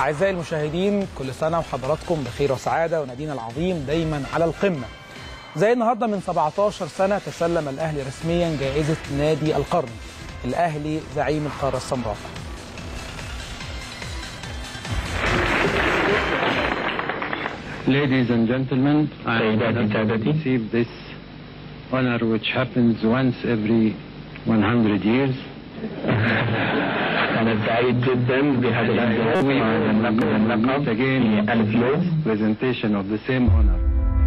أعزائي المشاهدين كل سنة وحضراتكم بخير وسعادة ونادينا العظيم دايما على القمة زي النهاردة من 17 سنة تسلم الأهلي رسميا جائزة نادي القرن الأهلي زعيم القارة السمراء Ladies and gentlemen, I am honored to receive this honor which happens once every 100 years. أنا سعيد جدا بهذا الإنجاز We وهذا اللقب will اللقب meet again في ألف يوم presentation of the same honor.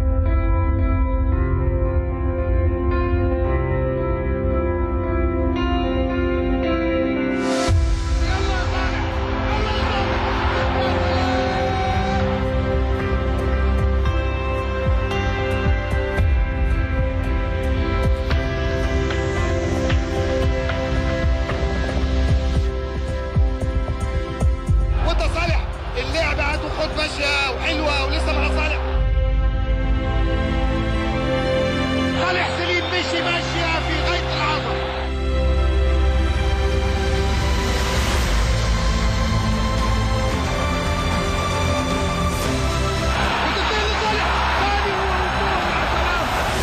وانت صالح اللعبه هتاخد ماشيه وحلوه ولسه مع صالح صالح سليم مشي ماشيه في غايه العظمه وتنتهي لصالح ثاني والجول مع السلامه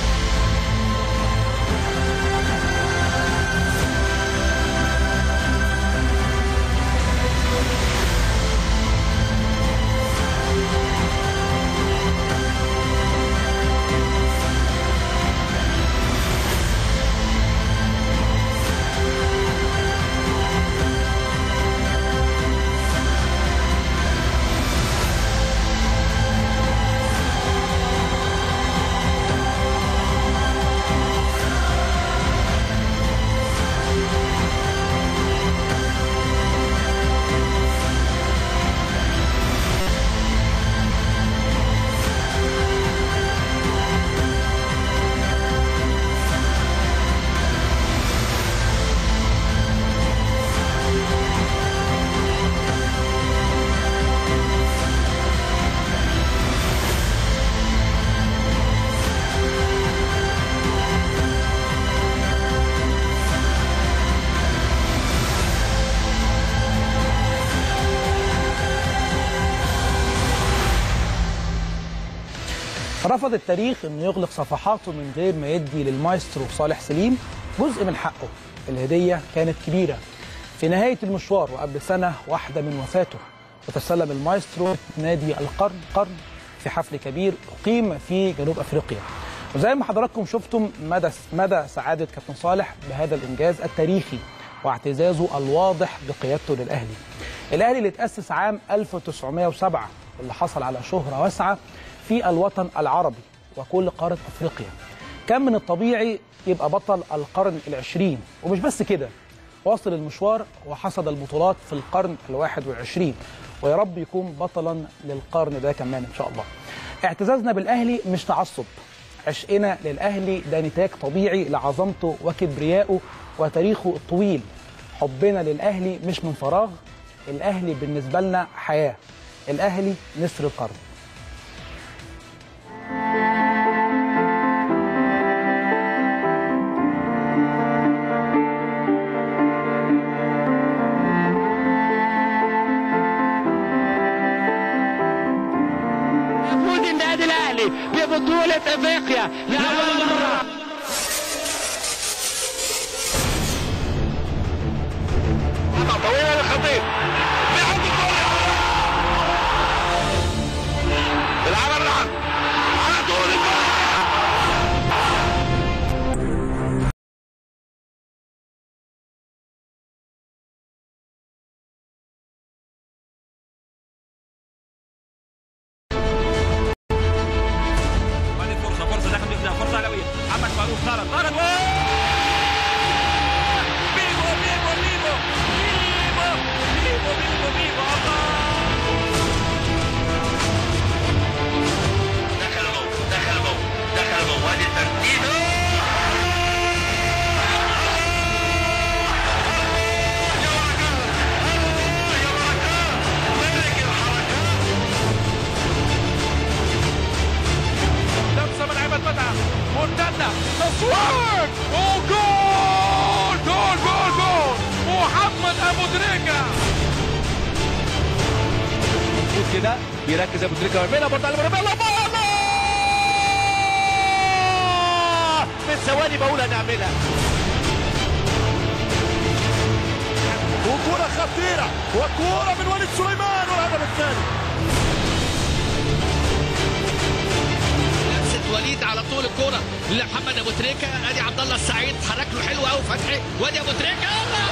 رفض التاريخ انه يغلق صفحاته من غير ما يدي للمايسترو صالح سليم جزء من حقه الهديه كانت كبيره في نهايه المشوار وقبل سنه واحده من وفاته وتسلم المايسترو نادي القرن قرن في حفل كبير اقيم في جنوب افريقيا وزي ما حضراتكم شفتم مدى مدى سعاده كابتن صالح بهذا الانجاز التاريخي واعتزازه الواضح بقيادته للاهلي. الاهلي اللي اتاسس عام 1907 واللي حصل على شهره واسعه في الوطن العربي وكل قاره افريقيا. كان من الطبيعي يبقى بطل القرن العشرين ومش بس كده واصل المشوار وحصد البطولات في القرن الواحد والعشرين ويا رب يكون بطلا للقرن ده كمان ان شاء الله. اعتزازنا بالاهلي مش تعصب عشقنا للاهلي ده نتاج طبيعي لعظمته وكبريائه وتاريخه الطويل حبنا للاهلي مش من فراغ الاهلي بالنسبه لنا حياه الاهلي نسر القرن يفوز النادي الاهلي ببطوله افريقيا لاول مره طويله للخطيب بيحط الكرة. بيلعبها بالعرض على طول الكرة. وبعدين فرصه فرصه داخل بيخدع فرصه علويه محمد فاروق طرد طرد و- بيبو بيبو بيبو بيبو كده بيركز ابو تريكه ويعملها برضه على مرمى الله الله من ثواني بقول هنعملها وكرة خطيرة وكرة من وليد سليمان والهدف الثاني لمسه وليد على طول الكوره لمحمد ابو تريكه ادي عبد الله السعيد حرك له حلو قوي فتحي وادي ابو تريكه الله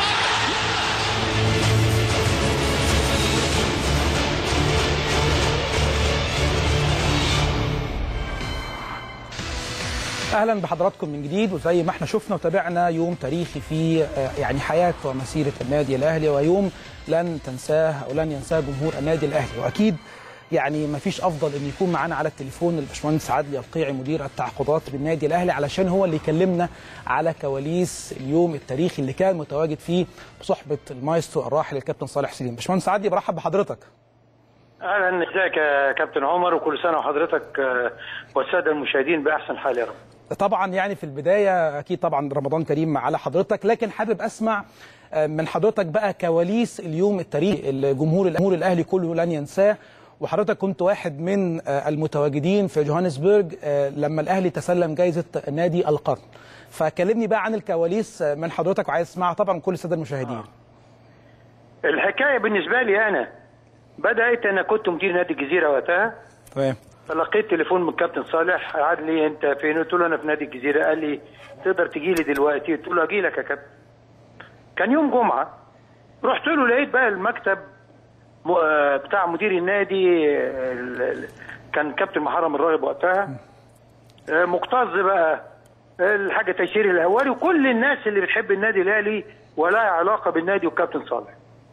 اهلا بحضراتكم من جديد وزي ما احنا شفنا وتابعنا يوم تاريخي في آه، يعني حياه ومسيره النادي الاهلي ويوم لن تنساه او لن ينساه جمهور النادي الاهلي واكيد يعني ما فيش افضل ان يكون معانا على التليفون الباشمهندس عدلي القيعي مدير التعاقدات بالنادي الاهلي علشان هو اللي يكلمنا على كواليس اليوم التاريخي اللي كان متواجد فيه بصحبه المايسترو الراحل الكابتن صالح سليم باشمهندس عدلي برحب بحضرتك اهلا ازيك يا كابتن عمر وكل سنه وحضرتك آه، والساده المشاهدين باحسن حال يا رب طبعا يعني في البدايه اكيد طبعا رمضان كريم على حضرتك لكن حابب اسمع آه، من حضرتك بقى كواليس اليوم التاريخي الجمهور الجمهور الاهلي كله لن ينساه وحضرتك كنت واحد من آه، المتواجدين في جوهانسبرج آه، لما الاهلي تسلم جائزه نادي القرن فكلمني بقى عن الكواليس آه، من حضرتك وعايز اسمعها طبعا كل الساده المشاهدين الحكايه بالنسبه لي انا بدات انا كنت مدير نادي الجزيره وقتها تمام فلقيت تليفون من الكابتن صالح قعد لي انت فين قلت له انا في نادي الجزيره قال لي تقدر تجي لي دلوقتي قلت له اجي لك يا كابتن كان يوم جمعه رحت له لقيت بقى المكتب م- آه، بتاع مدير النادي آه، ال- ال- كان كابتن محرم الراغب وقتها آه، مكتظ بقى الحاجه تيسير الهواري وكل الناس اللي بتحب النادي الاهلي ولا علاقه بالنادي والكابتن صالح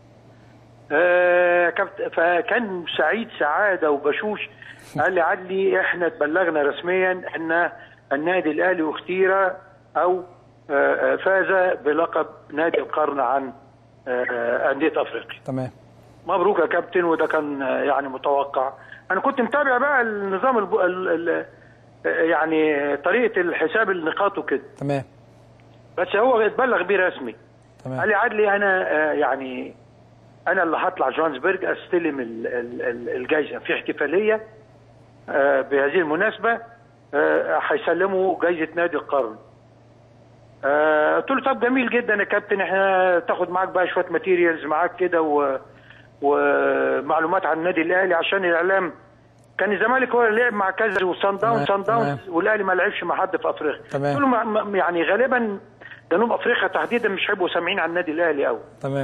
آه، كابت- فكان سعيد سعاده وبشوش قال لي عدلي احنا اتبلغنا رسميا ان النادي الاهلي اختير او آه، آه، فاز بلقب نادي القرن عن آه، آه، انديه افريقيا تمام مبروك يا كابتن وده كان آه، يعني متوقع انا كنت متابع بقى النظام الب... ال... ال... آه، يعني طريقه الحساب النقاط وكده تمام بس هو اتبلغ بيه رسمي قال تمام لي عدلي انا آه، يعني انا اللي هطلع جوهانسبرج استلم ال- ال- ال- الجائزه في احتفاليه آه، بهذه المناسبه آه، هيسلموا جائزه نادي القرن آه، قلت له طب جميل جدا يا كابتن احنا تاخد معاك بقى شويه ماتيريالز معاك كده و... ومعلومات عن النادي الاهلي عشان الاعلام كان الزمالك هو اللي لعب مع كذا وسان داونز تمام، سان داونز والاهلي ما لعبش مع حد في افريقيا تمام. قلت له ما- ما- يعني غالبا جنوب افريقيا تحديدا مش هيبقوا سامعين عن النادي الاهلي قوي تمام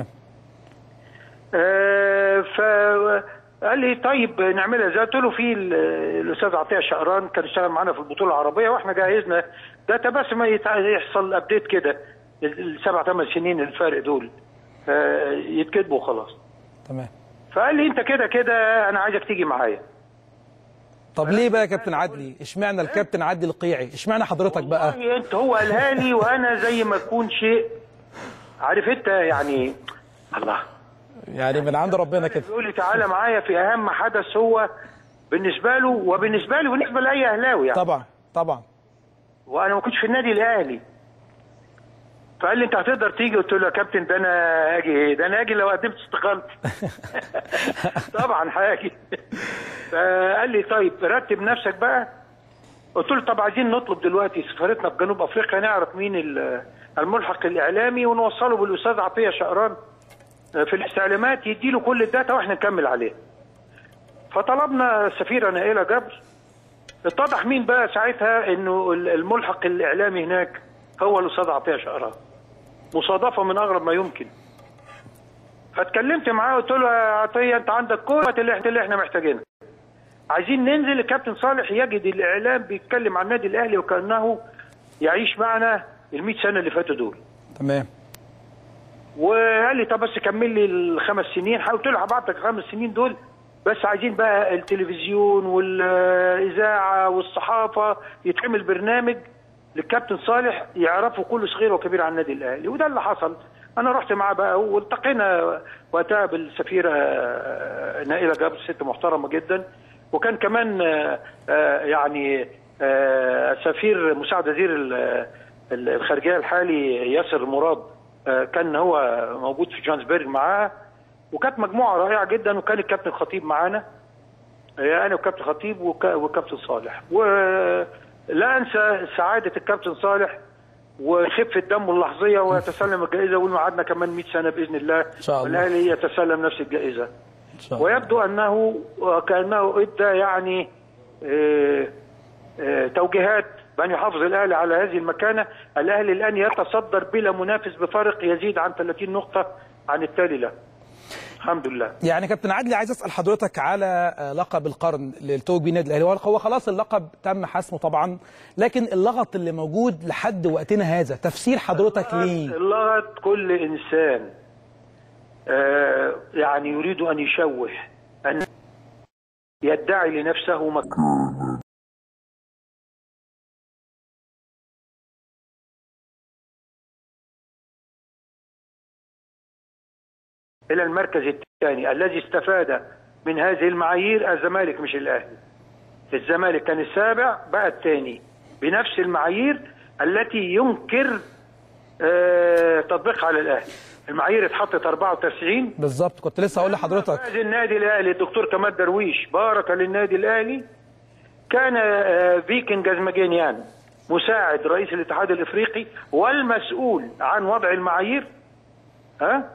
آه، فقال لي طيب نعملها ازاي؟ قلت له في ال- الاستاذ عطيه شقران كان اشتغل معانا في البطوله العربيه واحنا جهزنا ده بس ما يتع- يحصل ابديت كده السبع ثمان سنين الفرق دول آه، يتكتبوا خلاص تمام فقال لي انت كده كده انا عايزك تيجي معايا طب ليه بقى يا كابتن عدلي اشمعنى الكابتن عدلي القيعي اشمعنى حضرتك بقى والله انت هو قالها لي وانا زي ما يكون شيء عارف انت يعني الله يعني من عند ربنا كده بيقول لي تعالى معايا في اهم حدث هو بالنسبه له وبالنسبه لي وبالنسبه لاي اهلاوي يعني طبعا طبعا وانا ما كنتش في النادي الاهلي فقال لي انت هتقدر تيجي قلت له يا كابتن ده انا اجي ايه ده انا اجي لو قدمت استقالتي طبعا هاجي فقال لي طيب رتب نفسك بقى قلت له طب عايزين نطلب دلوقتي سفارتنا في جنوب افريقيا نعرف مين ال- الملحق الاعلامي ونوصله بالاستاذ عطيه شقران في الاستعلامات يديله كل الداتا واحنا نكمل عليها فطلبنا السفيره نائله جبر اتضح مين بقى ساعتها انه الملحق الاعلامي هناك هو الاستاذ عطيه شقران مصادفه من اغرب ما يمكن فاتكلمت معاه قلت له يا عطيه انت عندك كل اللي احنا اللي احنا محتاجينها عايزين ننزل الكابتن صالح يجد الاعلام بيتكلم عن النادي الاهلي وكانه يعيش معنا ال 100 سنه اللي فاتوا دول تمام وقال لي طب بس كمل لي الخمس سنين قلت له هبعت لك الخمس سنين دول بس عايزين بقى التلفزيون والاذاعه والصحافه يتعمل برنامج للكابتن صالح يعرفوا كل صغير وكبير عن النادي الاهلي وده اللي حصل انا رحت معاه بقى والتقينا وقتها بالسفيره آه، نائله جابر ست محترمه جدا وكان كمان آه، آه، يعني آه، سفير مساعد وزير ال- ال- الخارجيه الحالي ياسر مراد آه، كان هو موجود في جوهانسبرج معاها وكانت مجموعه رائعه جدا وكان الكابتن الخطيب معانا انا وكابتن خطيب وك- وكابتن صالح ولا انسى سعاده الكابتن صالح وخفه دمه اللحظيه ويتسلم الجائزه ويقول قعدنا كمان 100 سنه باذن الله إن شاء الله. والاهلي يتسلم نفس الجائزه ان شاء الله ويبدو انه كانه ادى يعني آه، آه، توجيهات بان يحافظ الاهلي على هذه المكانه، الاهلي الان يتصدر بلا منافس بفارق يزيد عن 30 نقطه عن التالي له. الحمد لله. يعني كابتن عدلي عايز اسال حضرتك على آه، لقب القرن للتوج بيه النادي الاهلي هو هو خلاص اللقب تم حسمه طبعا لكن اللغط اللي موجود لحد وقتنا هذا تفسير حضرتك ليه اللغط كل انسان آه، يعني يريد ان يشوه ان يدعي لنفسه مكان الى المركز الثاني الذي استفاد من هذه المعايير الزمالك مش الاهلي الزمالك كان السابع بقى الثاني بنفس المعايير التي ينكر آه، تطبيقها على الاهلي المعايير اتحطت 94 بالظبط كنت لسه هقول لحضرتك فاز النادي الاهلي الدكتور كمال درويش بارك للنادي الاهلي كان آه، فيكن جازمجينيان مساعد رئيس الاتحاد الافريقي والمسؤول عن وضع المعايير ها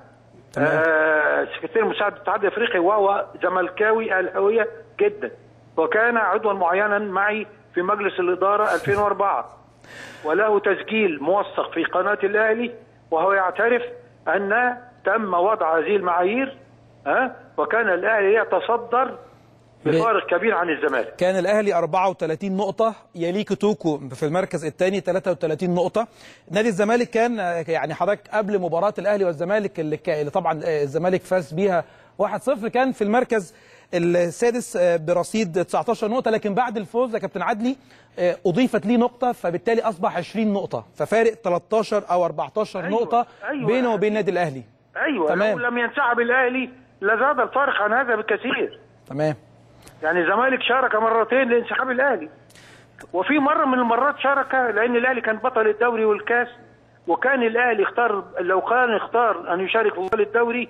آه سكرتير مساعد الاتحاد الافريقي وهو زملكاوي الهويه جدا وكان عضوا معينا معي في مجلس الاداره 2004 وله تسجيل موثق في قناه الاهلي وهو يعترف ان تم وضع هذه المعايير ها وكان الاهلي يتصدر بفارق كبير عن الزمالك كان الاهلي 34 نقطه يليه كوتوكو في المركز الثاني 33 نقطه نادي الزمالك كان آه، يعني حضرتك قبل مباراه الاهلي والزمالك اللي, كا- اللي طبعا آه، الزمالك فاز بيها 1-0 كان في المركز السادس آه، برصيد 19 نقطه لكن بعد الفوز يا كابتن عدلي آه، اضيفت ليه نقطه فبالتالي اصبح 20 نقطه ففارق 13 او 14 أيوة، نقطه أيوة. بينه وبين النادي الاهلي ايوه تمام. لو لم ينسحب الاهلي لزاد الفارق عن هذا بكثير تمام يعني الزمالك شارك مرتين لانسحاب الاهلي وفي مره من المرات شارك لان الاهلي كان بطل الدوري والكاس وكان الاهلي اختار لو كان اختار ان يشارك في بطوله الدوري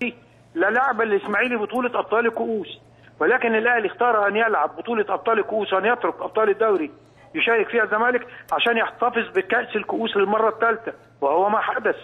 للعب الاسماعيلي بطوله ابطال الكؤوس ولكن الاهلي اختار ان يلعب بطوله ابطال الكؤوس وان يترك ابطال الدوري يشارك فيها الزمالك عشان يحتفظ بكاس الكؤوس للمره الثالثه وهو ما حدث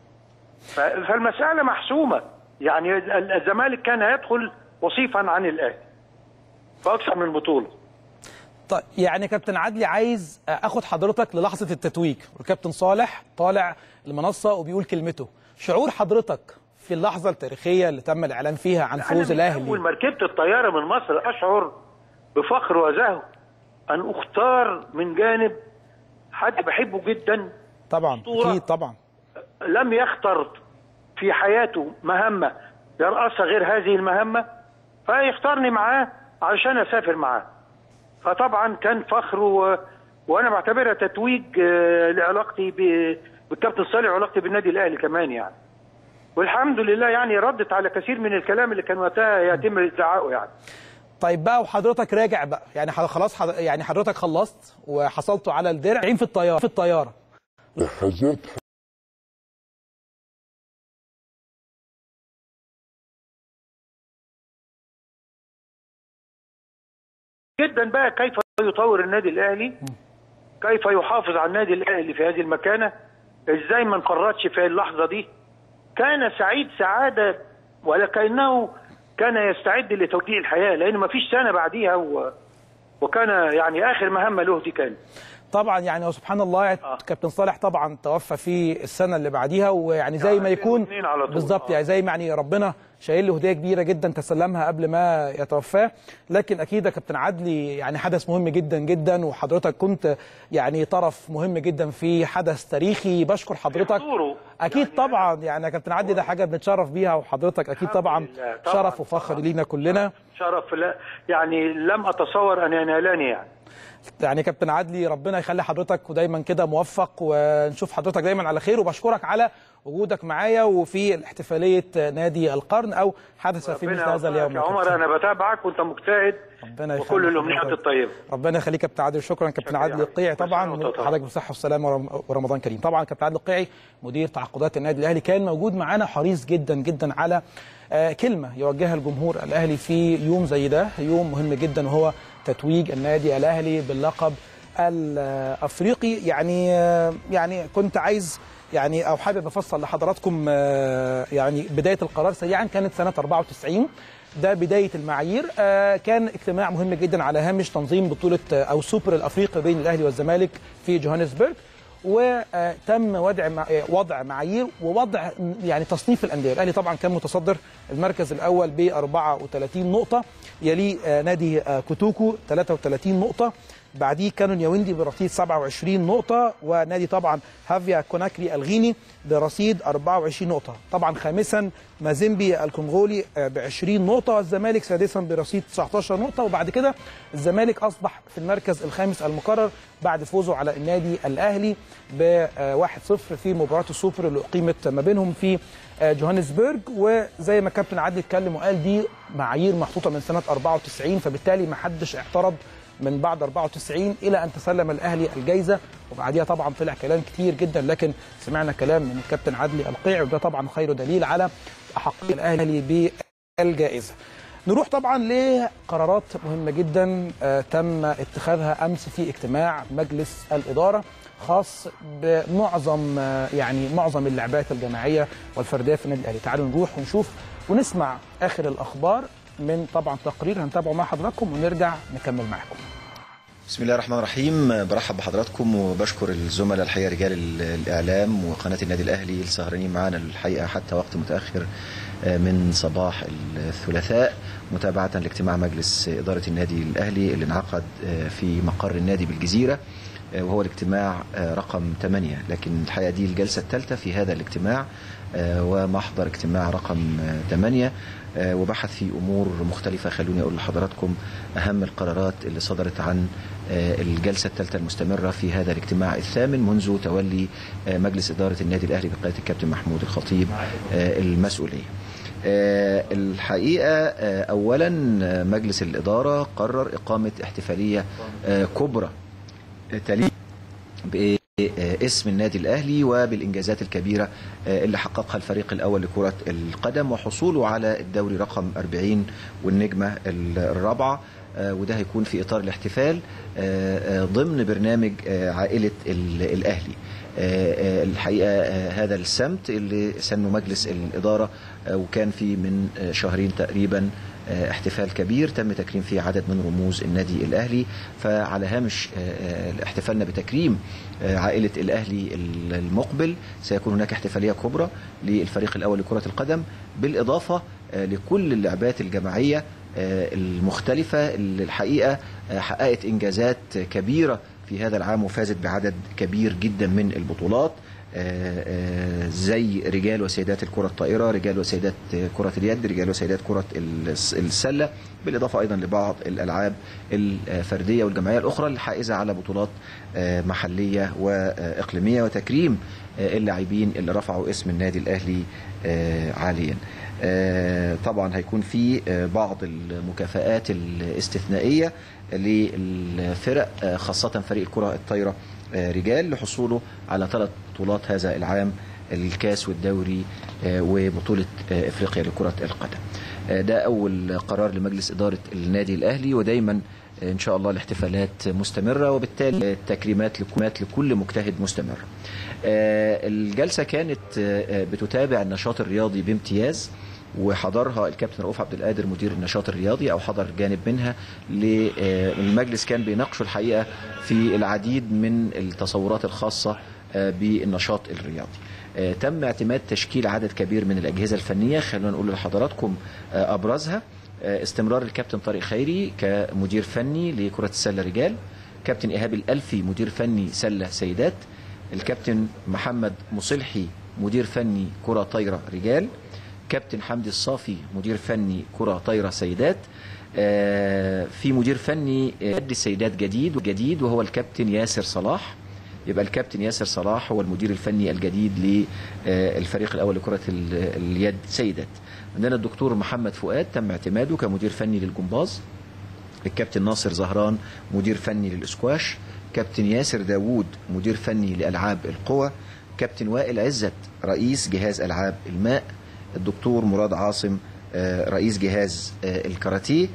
ف- فالمساله محسومه يعني ال- الزمالك كان يدخل وصيفا عن الاهلي باكثر من بطوله طيب يعني كابتن عدلي عايز اخد حضرتك للحظه التتويج والكابتن صالح طالع المنصه وبيقول كلمته شعور حضرتك في اللحظه التاريخيه اللي تم الاعلان فيها عن فوز أنا من الاهلي اول ما ركبت الطياره من مصر اشعر بفخر وزهو ان اختار من جانب حد بحبه جدا طبعا أسطورة. اكيد طبعا لم يختر في حياته مهمه يرأسها غير هذه المهمه فيختارني معاه عشان اسافر معاه فطبعا كان فخر و... وانا بعتبرها تتويج آه، لعلاقتي ب... بالكابتن صالح وعلاقتي بالنادي الاهلي كمان يعني والحمد لله يعني ردت على كثير من الكلام اللي كان وقتها يتم ادعائه يعني طيب بقى وحضرتك راجع بقى يعني ح- خلاص حض... يعني حضرتك خلصت وحصلتوا على الدرع عين في الطياره في الطياره جدا بقى كيف يطور النادي الاهلي كيف يحافظ على النادي الاهلي في هذه المكانه ازاي ما انفردش في اللحظه دي كان سعيد سعاده ولكنه كان يستعد لتوديع الحياه لان ما فيش سنه بعديها و... وكان يعني اخر مهمه له دي كانت طبعا يعني وسبحان الله آه. كابتن صالح طبعا توفى في السنه اللي بعديها ويعني زي ما يعني يكون 2002 على طول. بالظبط آه. يعني زي ما يعني ربنا شايل له هديه كبيره جدا تسلمها قبل ما يتوفاه لكن اكيد يا كابتن عدلي يعني حدث مهم جدا جدا وحضرتك كنت يعني طرف مهم جدا في حدث تاريخي بشكر حضرتك حضوره. اكيد يعني طبعا يعني يا كابتن عدلي ده حاجه بنتشرف بيها وحضرتك اكيد الحمد طبعا لله. طبعاً، شرف وفخر طبعاً. لينا كلنا شرف لا يعني لم اتصور ان ينالني يعني يعني كابتن عدلي ربنا يخلي حضرتك ودايما كده موفق ونشوف حضرتك دايما على خير وبشكرك على وجودك معايا وفي احتفاليه نادي القرن او حدث في مثل هذا اليوم يا عمر انا بتابعك وانت مجتهد ربنا يخليك وكل الامنيات حضرتك. الطيبه ربنا يخليك كابتن عادل شكرا كابتن شكرا عادل يا القيعي حبيبي. طبعا كل سنة وأنت طيب. حضرتك بالصحه والسلامه ورم- ورمضان كريم طبعا كابتن عادل القيعي مدير تعاقدات النادي الاهلي كان موجود معانا حريص جدا جدا على آه، كلمه يوجهها الجمهور الاهلي في يوم زي ده يوم مهم جدا وهو تتويج النادي الاهلي باللقب الافريقي يعني آه، يعني كنت عايز يعني او حابب افصل لحضراتكم آه، يعني بدايه القرار سريعا كانت سنه 94 ده بدايه المعايير آه، كان اجتماع مهم جدا على هامش تنظيم بطوله آه، او سوبر الافريقي بين الاهلي والزمالك في جوهانسبرج وتم وضع مع- آه، وضع معايير ووضع م- يعني تصنيف الانديه الاهلي طبعا كان متصدر المركز الاول ب 34 نقطه يليه آه، نادي آه، كوتوكو 33 نقطه بعديه كانون ياوندي برصيد 27 نقطة ونادي طبعا هافيا كوناكري الغيني برصيد 24 نقطة طبعا خامسا مازيمبي الكونغولي ب 20 نقطة والزمالك سادسا برصيد 19 نقطة وبعد كده الزمالك أصبح في المركز الخامس المقرر بعد فوزه على النادي الأهلي ب 1-0 في مباراة السوبر اللي أقيمت ما بينهم في آه، جوهانسبرج وزي ما كابتن عادل اتكلم وقال دي معايير محطوطة من سنة 94 فبالتالي ما حدش اعترض من بعد 94 الى ان تسلم الاهلي الجائزه وبعديها طبعا طلع كلام كتير جدا لكن سمعنا كلام من الكابتن عدلي القيعي وده طبعا خير دليل على احقيه الاهلي بالجائزه. نروح طبعا لقرارات مهمه جدا آه، تم اتخاذها امس في اجتماع مجلس الاداره خاص بمعظم آه، يعني معظم اللعبات الجماعيه والفرديه في النادي الاهلي تعالوا نروح ونشوف ونسمع اخر الاخبار من طبعا تقرير هنتابعه مع حضراتكم ونرجع نكمل معاكم بسم الله الرحمن الرحيم برحب بحضراتكم وبشكر الزملاء الحقيقه رجال ال- الاعلام وقناه النادي الاهلي السهرانين معانا الحقيقه حتى وقت متاخر آه، من صباح الثلاثاء متابعه لاجتماع مجلس اداره النادي الاهلي اللي انعقد آه، في مقر النادي بالجزيره آه، وهو الاجتماع آه، رقم 8 لكن الحقيقه دي الجلسه الثالثه في هذا الاجتماع آه، ومحضر اجتماع رقم 8 وبحث في امور مختلفه خلوني اقول لحضراتكم اهم القرارات اللي صدرت عن آه، الجلسه الثالثه المستمره في هذا الاجتماع الثامن منذ تولي آه، مجلس اداره النادي الاهلي بقياده الكابتن محمود الخطيب آه، المسؤوليه. آه، الحقيقه آه، اولا آه، مجلس الاداره قرر اقامه احتفاليه آه، كبرى تليق باسم النادي الاهلي وبالانجازات الكبيره آه، اللي حققها الفريق الاول لكره القدم وحصوله على الدوري رقم 40 والنجمه الرابعه آه، وده هيكون في اطار الاحتفال آه، آه، ضمن برنامج آه، عائله ال- الاهلي آه، آه، الحقيقه آه، هذا السمت اللي سنه مجلس الاداره آه، وكان في من آه، شهرين تقريبا آه، احتفال كبير تم تكريم فيه عدد من رموز النادي الاهلي فعلى هامش آه، آه، احتفالنا بتكريم آه، عائله الاهلي المقبل سيكون هناك احتفاليه كبرى للفريق الاول لكره القدم بالاضافه آه، لكل اللعبات الجماعيه آه، المختلفه اللي الحقيقه آه، حققت انجازات كبيره في هذا العام وفازت بعدد كبير جدا من البطولات آه، آه، زي رجال وسيدات الكرة الطائرة رجال وسيدات كرة اليد رجال وسيدات كرة الس- السلة بالإضافة أيضا لبعض الألعاب الفردية والجماعية الأخرى الحائزة على بطولات آه، محلية وإقليمية وتكريم آه، اللاعبين اللي رفعوا اسم النادي الأهلي آه، عاليا آه، طبعا هيكون في آه، بعض المكافآت الاستثنائية للفرق آه، خاصة فريق الكرة الطايرة آه، رجال لحصوله على ثلاث بطولات هذا العام الكاس والدوري آه، وبطولة آه، افريقيا لكرة القدم. آه، ده اول قرار لمجلس ادارة النادي الاهلي ودايما آه، ان شاء الله الاحتفالات مستمرة وبالتالي التكريمات لكمات لكل مجتهد مستمر. آه، الجلسة كانت آه، آه، بتتابع النشاط الرياضي بامتياز وحضرها الكابتن رؤوف عبد القادر مدير النشاط الرياضي او حضر جانب منها ل- آه، المجلس كان بيناقشوا الحقيقه في العديد من التصورات الخاصه آه، بالنشاط الرياضي. آه، تم اعتماد تشكيل عدد كبير من الاجهزه الفنيه خلونا نقول لحضراتكم آه، ابرزها آه، استمرار الكابتن طارق خيري كمدير فني لكره السله رجال كابتن ايهاب الالفي مدير فني سله سيدات الكابتن محمد مصلحي مدير فني كره طايره رجال كابتن حمدي الصافي مدير فني كرة طايرة سيدات آه، في مدير فني آه، نادي السيدات جديد جديد وهو الكابتن ياسر صلاح يبقى الكابتن ياسر صلاح هو المدير الفني الجديد للفريق الاول لكره ال- اليد سيدات عندنا الدكتور محمد فؤاد تم اعتماده كمدير فني للجمباز الكابتن ناصر زهران مدير فني للاسكواش كابتن ياسر داوود مدير فني لالعاب القوى كابتن وائل عزت رئيس جهاز العاب الماء الدكتور مراد عاصم آه، رئيس جهاز آه، الكاراتيه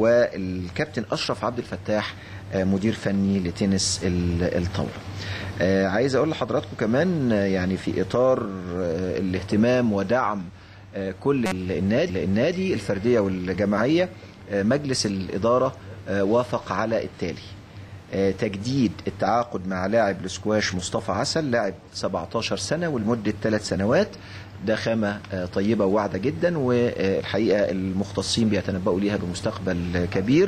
والكابتن اشرف عبد الفتاح آه، مدير فني لتنس ال- الطاوله آه، عايز اقول لحضراتكم كمان آه، يعني في اطار آه، الاهتمام ودعم آه، كل ال- النادي النادي الفرديه والجماعيه آه، مجلس الاداره آه، وافق على التالي آه، تجديد التعاقد مع لاعب الاسكواش مصطفى عسل لاعب 17 سنه ولمده ثلاث سنوات ده خامه آه، طيبه وواعده جدا والحقيقه المختصين بيتنبؤوا ليها بمستقبل آه، كبير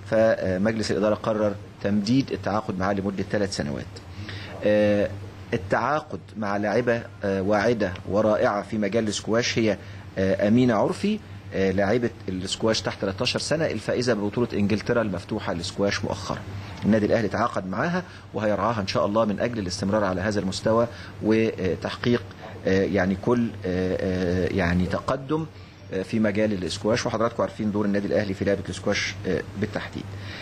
فمجلس الاداره قرر تمديد التعاقد معاه لمده ثلاث سنوات. آه، التعاقد مع لاعبة آه، واعدة ورائعة في مجال السكواش هي آه، أمينة عرفي آه، لاعبة السكواش تحت 13 سنة الفائزة ببطولة إنجلترا المفتوحة للسكواش مؤخرا النادي الأهلي تعاقد معاها وهيرعاها إن شاء الله من أجل الاستمرار على هذا المستوى وتحقيق آه، يعني كل آه، آه، يعني تقدم آه، في مجال الاسكواش وحضراتكم عارفين دور النادي الاهلي في لعبه الاسكواش آه، بالتحديد.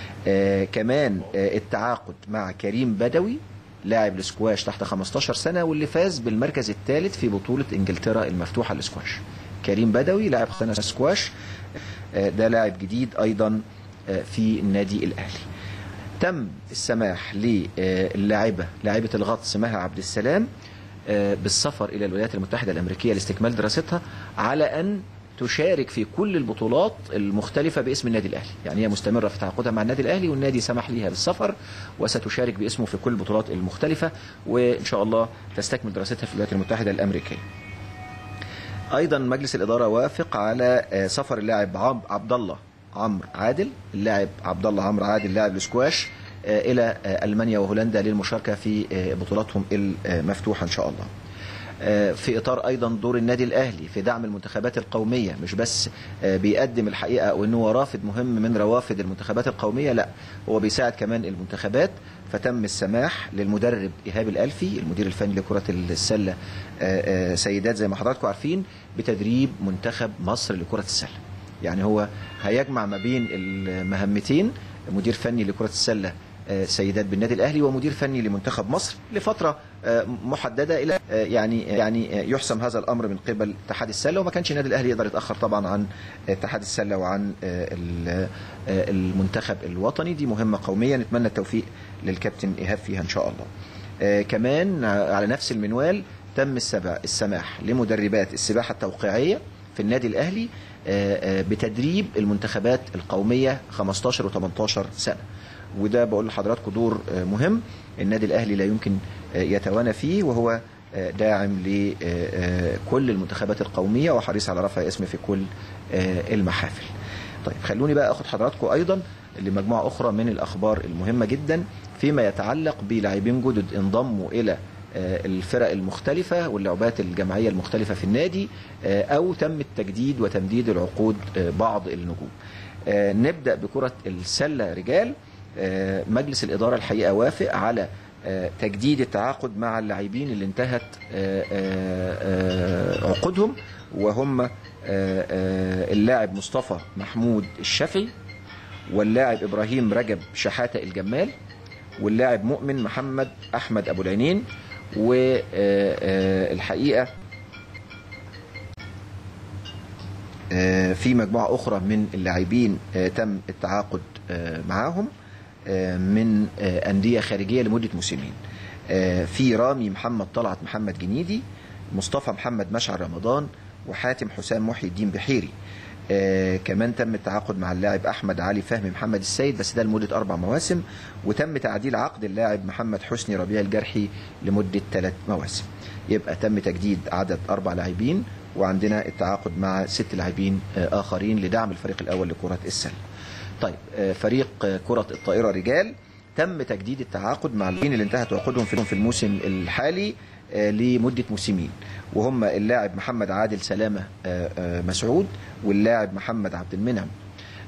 آه، كمان آه، التعاقد مع كريم بدوي لاعب الاسكواش تحت 15 سنه واللي فاز بالمركز الثالث في بطوله انجلترا المفتوحه للاسكواش. كريم بدوي لاعب سنه سكواش آه، ده لاعب جديد ايضا آه، في النادي الاهلي. تم السماح للاعبه لاعبه الغطس مها عبد السلام آه، بالسفر الى الولايات المتحده الامريكيه لاستكمال دراستها على ان تشارك في كل البطولات المختلفة باسم النادي الأهلي يعني هي مستمرة في تعاقدها مع النادي الأهلي والنادي سمح ليها بالسفر وستشارك باسمه في كل البطولات المختلفة وإن شاء الله تستكمل دراستها في الولايات المتحدة الأمريكية ايضا مجلس الاداره وافق على آه، سفر اللاعب عم- عبد الله عمرو عادل اللاعب عبد الله عمرو عادل لاعب الاسكواش آه، الى آه، المانيا وهولندا للمشاركه في آه، بطولاتهم المفتوحه ان شاء الله آه، في اطار ايضا دور النادي الاهلي في دعم المنتخبات القوميه مش بس آه، بيقدم الحقيقه او ان هو رافد مهم من روافد المنتخبات القوميه لا هو بيساعد كمان المنتخبات فتم السماح للمدرب ايهاب الالفي المدير الفني لكره السله آه، آه، سيدات زي ما حضراتكم عارفين بتدريب منتخب مصر لكره السله يعني هو هيجمع ما بين المهمتين مدير فني لكره السله آه، سيدات بالنادي الاهلي ومدير فني لمنتخب مصر لفتره آه، محدده الى آه، يعني يعني آه، يحسم هذا الامر من قبل اتحاد السله وما كانش النادي الاهلي يقدر يتاخر طبعا عن اتحاد السله وعن آه، ال- آه، المنتخب الوطني دي مهمه قوميه نتمنى التوفيق للكابتن ايهاب فيها ان شاء الله. آه، كمان ع- على نفس المنوال تم السبع السماح لمدربات السباحه التوقيعيه في النادي الاهلي آه، آه، بتدريب المنتخبات القوميه 15 و18 سنه. وده بقول لحضراتكم دور آه، مهم النادي الاهلي لا يمكن آه، يتوانى فيه وهو آه، داعم لكل المنتخبات القوميه وحريص على رفع اسم في كل آه، المحافل. طيب خلوني بقى اخد حضراتكم ايضا لمجموعه اخرى من الاخبار المهمه جدا فيما يتعلق بلاعبين جدد انضموا الى آه، الفرق المختلفة واللعبات الجماعية المختلفة في النادي آه، أو تم التجديد وتمديد العقود آه، بعض النجوم آه، نبدأ بكرة السلة رجال آه، مجلس الإدارة الحقيقة وافق على آه، تجديد التعاقد مع اللاعبين اللي انتهت آه، آه، آه، عقودهم وهم آه، آه، اللاعب مصطفى محمود الشافعي واللاعب إبراهيم رجب شحاتة الجمال واللاعب مؤمن محمد أحمد أبو العينين والحقيقة آه، في مجموعة أخرى من اللاعبين آه، تم التعاقد آه، معاهم آه، من آه، أندية خارجية لمدة موسمين آه، في رامي محمد طلعت محمد جنيدي مصطفى محمد مشعل رمضان وحاتم حسام محي الدين بحيري آه كمان تم التعاقد مع اللاعب احمد علي فهمي محمد السيد بس ده لمده اربع مواسم وتم تعديل عقد اللاعب محمد حسني ربيع الجرحي لمده ثلاث مواسم يبقى تم تجديد عدد اربع لاعبين وعندنا التعاقد مع ست لاعبين آه اخرين لدعم الفريق الاول لكره السله طيب آه فريق آه كره الطائره رجال تم تجديد التعاقد مع اللاعبين اللي انتهت عقودهم في في الموسم الحالي آه، لمدة موسمين وهم اللاعب محمد عادل سلامة آه، آه، مسعود واللاعب محمد عبد المنعم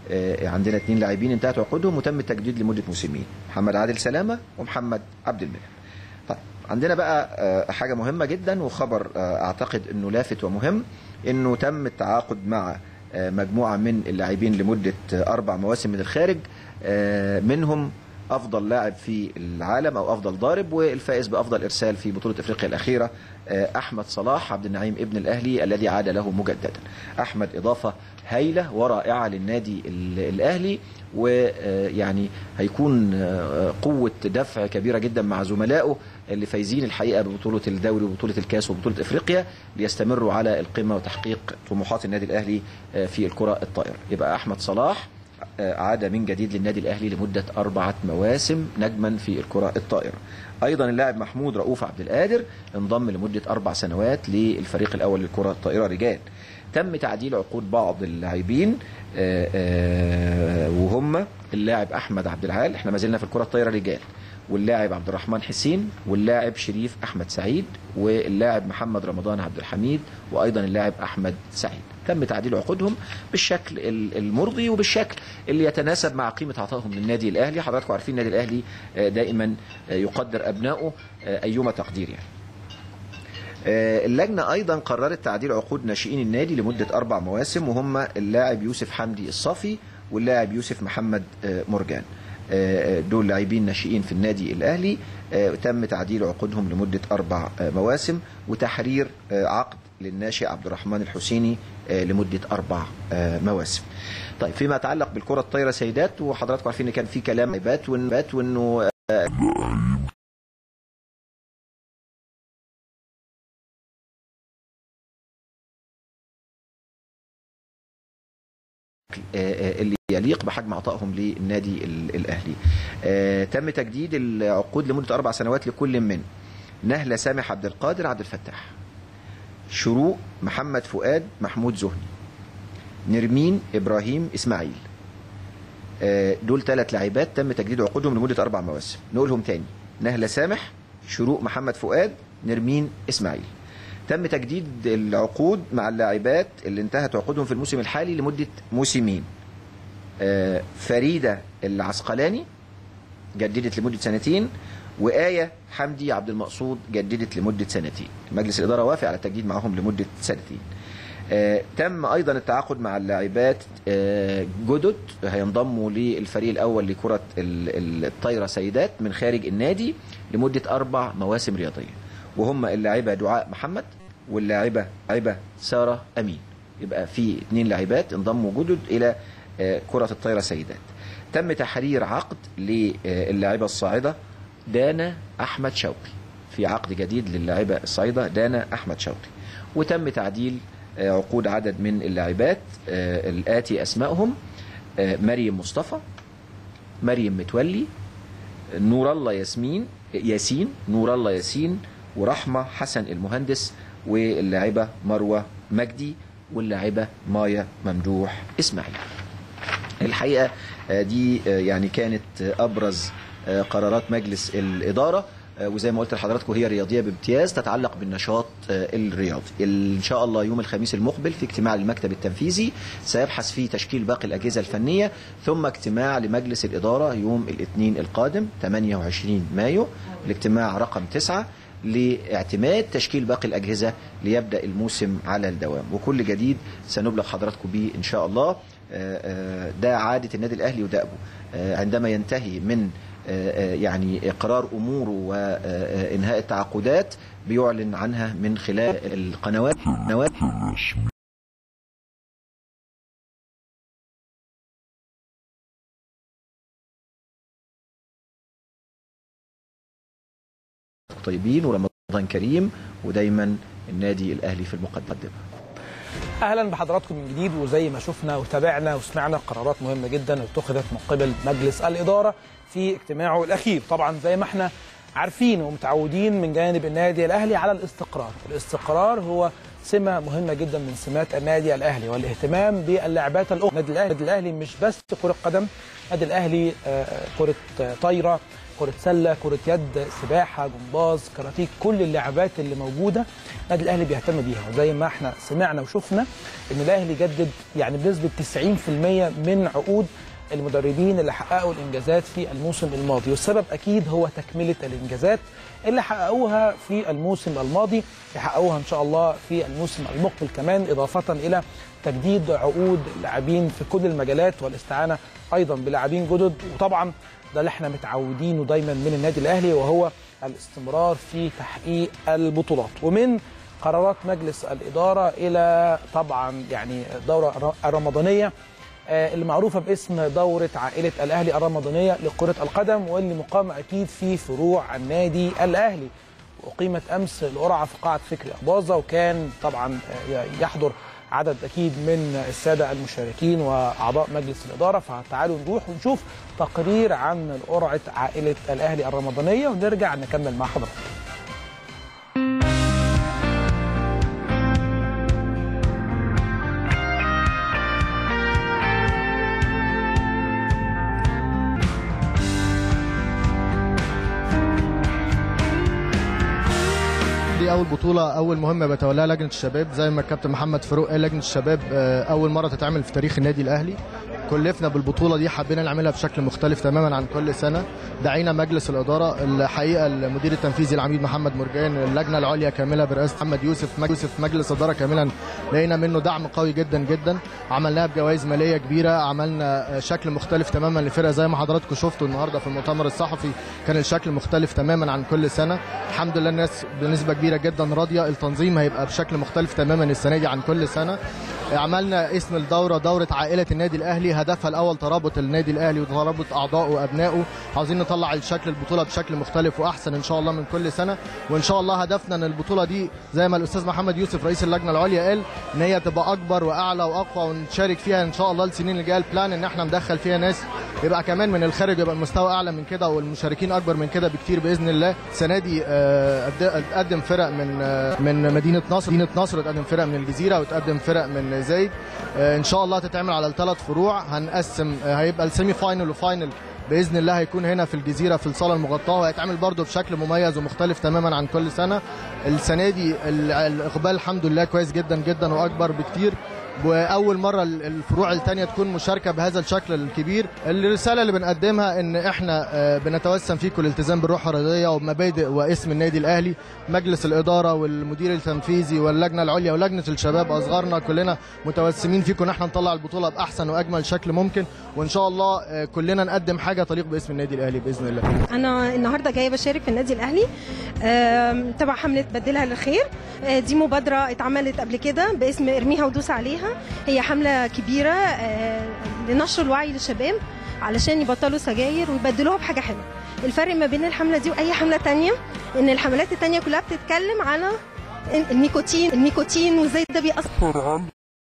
آه، عندنا اثنين لاعبين انتهت عقودهم وتم التجديد لمده موسمين محمد عادل سلامه ومحمد عبد المنعم طيب عندنا بقى آه، حاجه مهمه جدا وخبر آه، اعتقد انه لافت ومهم انه تم التعاقد مع آه، مجموعه من اللاعبين لمده آه، اربع مواسم من الخارج آه، منهم افضل لاعب في العالم او افضل ضارب والفائز بافضل ارسال في بطوله افريقيا الاخيره آه، احمد صلاح عبد النعيم ابن الاهلي الذي عاد له مجددا احمد اضافه هايله ورائعه للنادي ال- الاهلي ويعني هيكون آه، قوه دفع كبيره جدا مع زملائه اللي فايزين الحقيقه ببطوله الدوري وبطوله الكاس وبطوله افريقيا ليستمروا على القمه وتحقيق طموحات النادي الاهلي آه، في الكره الطائره يبقى احمد صلاح آه، عاد من جديد للنادي الاهلي لمده اربعه مواسم نجما في الكره الطائره. ايضا اللاعب محمود رؤوف عبد القادر انضم لمده اربع سنوات للفريق الاول للكره الطائره رجال. تم تعديل عقود بعض اللاعبين آه، آه، وهم اللاعب احمد عبد العال احنا ما زلنا في الكره الطائره رجال واللاعب عبد الرحمن حسين واللاعب شريف احمد سعيد واللاعب محمد رمضان عبد الحميد وايضا اللاعب احمد سعيد تم تعديل عقودهم بالشكل ال- المرضي وبالشكل اللي يتناسب مع قيمه عطائهم للنادي الاهلي حضراتكم عارفين النادي الاهلي آه، دائما آه، يقدر ابنائه آه، ايما تقدير يعني آه، اللجنة أيضا قررت تعديل عقود ناشئين النادي لمدة أربع مواسم وهم اللاعب يوسف حمدي الصافي واللاعب يوسف محمد آه، مرجان آه، دول لاعبين ناشئين في النادي الأهلي آه، تم تعديل عقودهم لمدة أربع آه، مواسم وتحرير آه، عقد للناشئ عبد الرحمن الحسيني آه، لمدة أربع آه، مواسم طيب فيما يتعلق بالكرة الطايرة سيدات وحضراتكم عارفين ان كان في كلام بات وإن- بات وانه آه، اللي يليق بحجم عطائهم للنادي ال- الاهلي. آه، تم تجديد العقود لمده اربع سنوات لكل من نهله سامح عبد القادر عبد الفتاح. شروق محمد فؤاد محمود زهني. نرمين ابراهيم اسماعيل. آه، دول ثلاث لاعبات تم تجديد عقودهم لمده اربع مواسم. نقولهم تاني نهله سامح شروق محمد فؤاد نرمين اسماعيل. تم تجديد العقود مع اللاعبات اللي انتهت عقودهم في الموسم الحالي لمدة موسمين آه، فريدة العسقلاني جددت لمدة سنتين وآية حمدي عبد المقصود جددت لمدة سنتين مجلس الإدارة وافق على التجديد معهم لمدة سنتين آه، تم ايضا التعاقد مع اللاعبات آه، جدد هينضموا للفريق الاول لكره ال- ال- الطايره سيدات من خارج النادي لمده اربع مواسم رياضيه وهم اللاعبه دعاء محمد واللاعبه لاعبه ساره امين يبقى في اثنين لاعبات انضموا جدد الى آه، كره الطايره سيدات تم تحرير عقد للاعبه الصاعده دانا احمد شوقي في عقد جديد للاعبه الصاعده دانا احمد شوقي وتم تعديل آه، عقود عدد من اللاعبات آه، الآتي أسمائهم آه، مريم مصطفى مريم متولي نور الله ياسمين ياسين نور الله ياسين ورحمة حسن المهندس واللاعبة مروة مجدي واللاعبة مايا ممدوح إسماعيل الحقيقة آه، دي آه، يعني كانت آه، أبرز آه، قرارات مجلس الإدارة آه، وزي ما قلت لحضراتكم هي رياضية بامتياز تتعلق بالنشاط آه، الرياضي إن شاء الله يوم الخميس المقبل في اجتماع المكتب التنفيذي سيبحث فيه تشكيل باقي الأجهزة الفنية ثم اجتماع لمجلس الإدارة يوم الاثنين القادم 28 مايو الاجتماع رقم 9 لاعتماد تشكيل باقي الأجهزة ليبدأ الموسم على الدوام وكل جديد سنبلغ حضراتكم به إن شاء الله آه، آه، ده عادة النادي الأهلي ودأبه آه، عندما ينتهي من آه، آه، يعني إقرار أموره وإنهاء التعاقدات بيعلن عنها من خلال القنوات قنوات طيبين ورمضان كريم ودايما النادي الأهلي في المقدمة اهلا بحضراتكم من جديد وزي ما شفنا وتابعنا وسمعنا قرارات مهمه جدا اتخذت من قبل مجلس الاداره في اجتماعه الاخير طبعا زي ما احنا عارفين ومتعودين من جانب النادي الاهلي على الاستقرار الاستقرار هو سمه مهمه جدا من سمات النادي الاهلي والاهتمام باللاعبات الاخرى النادي الاهلي النادي الاهلي مش بس كره قدم النادي الاهلي آه، كره آه، طايره كرة سلة، كرة يد، سباحة، جمباز، كاراتيه، كل اللعبات اللي موجودة النادي الأهلي بيهتم بيها، وزي ما احنا سمعنا وشفنا إن الأهلي جدد يعني بنسبة 90% من عقود المدربين اللي حققوا الانجازات في الموسم الماضي والسبب اكيد هو تكمله الانجازات اللي حققوها في الموسم الماضي يحققوها ان شاء الله في الموسم المقبل كمان اضافه الى تجديد عقود اللاعبين في كل المجالات والاستعانه ايضا بلاعبين جدد وطبعا ده اللي احنا متعودينه دايما من النادي الاهلي وهو الاستمرار في تحقيق البطولات ومن قرارات مجلس الاداره الى طبعا يعني الدوره الرمضانيه آه، اللي معروفه باسم دوره عائله الاهلي الرمضانيه لكره القدم واللي مقامه اكيد في فروع النادي الاهلي اقيمت امس القرعه في قاعه فكري اباظه وكان طبعا آه، يحضر عدد اكيد من الساده المشاركين واعضاء مجلس الاداره فتعالوا نروح ونشوف تقرير عن قرعه عائله الاهلي الرمضانيه ونرجع نكمل مع حضراتكم دي اول بطوله اول مهمه بتولاها لجنه الشباب زي ما الكابتن محمد فاروق قال لجنه الشباب آه، اول مره تتعمل في تاريخ النادي الاهلي كلفنا بالبطوله دي حبينا نعملها بشكل مختلف تماما عن كل سنه دعينا مجلس الاداره الحقيقه المدير التنفيذي العميد محمد مرجان اللجنه العليا كامله برئاسه محمد يوسف مج- يوسف مجلس اداره كاملا لقينا منه دعم قوي جدا جدا عملناها بجوائز ماليه كبيره عملنا آه، شكل مختلف تماما للفرقه زي ما حضراتكم شفتوا النهارده في المؤتمر الصحفي كان الشكل مختلف تماما عن كل سنه الحمد لله الناس بنسبه كبيره جدا راضيه التنظيم هيبقى بشكل مختلف تماما السنه دي عن كل سنه عملنا اسم الدوره دوره عائله النادي الاهلي هدفها الاول ترابط النادي الاهلي وترابط اعضائه وابنائه عاوزين نطلع الشكل البطوله بشكل مختلف واحسن ان شاء الله من كل سنه وان شاء الله هدفنا ان البطوله دي زي ما الاستاذ محمد يوسف رئيس اللجنه العليا قال ان هي تبقى اكبر واعلى واقوى ونشارك فيها ان شاء الله السنين اللي جايه البلان ان احنا ندخل فيها ناس يبقى كمان من الخارج يبقى المستوى اعلى من كده والمشاركين اكبر من كده بكتير باذن الله السنه دي آه، قد- قدم فرق من آه، من مدينه نصر مدينه نصر وتقدم فرق من الجزيره وتقدم فرق من زايد آه، ان شاء الله تتعمل على الثلاث فروع هنقسم آه، هيبقى السيمي فاينل وفاينل باذن الله هيكون هنا في الجزيره في الصاله المغطاه وهيتعمل برضه بشكل مميز ومختلف تماما عن كل سنه السنه دي ال- الاقبال الحمد لله كويس جدا جدا واكبر بكتير واول مره ال- الفروع الثانيه تكون مشاركه بهذا الشكل الكبير الرساله اللي بنقدمها ان احنا آه، بنتوسم فيكم الالتزام بالروح الرياضيه ومبادئ واسم النادي الاهلي مجلس الاداره والمدير التنفيذي واللجنه العليا ولجنه الشباب اصغرنا كلنا متوسمين فيكم ان احنا نطلع البطوله باحسن واجمل شكل ممكن وان شاء الله آه، كلنا نقدم حاجه تليق باسم النادي الاهلي باذن الله انا النهارده جايه بشارك في النادي الاهلي آم، تبع حمله بدلها للخير آه، دي مبادره اتعملت قبل كده باسم ارميها ودوس عليها هي حمله كبيره آه، لنشر الوعي للشباب علشان يبطلوا سجاير ويبدلوها بحاجه حلوه الفرق ما بين الحمله دي واي حمله تانية ان الحملات التانية كلها بتتكلم على النيكوتين النيكوتين وازاي ده بيأثر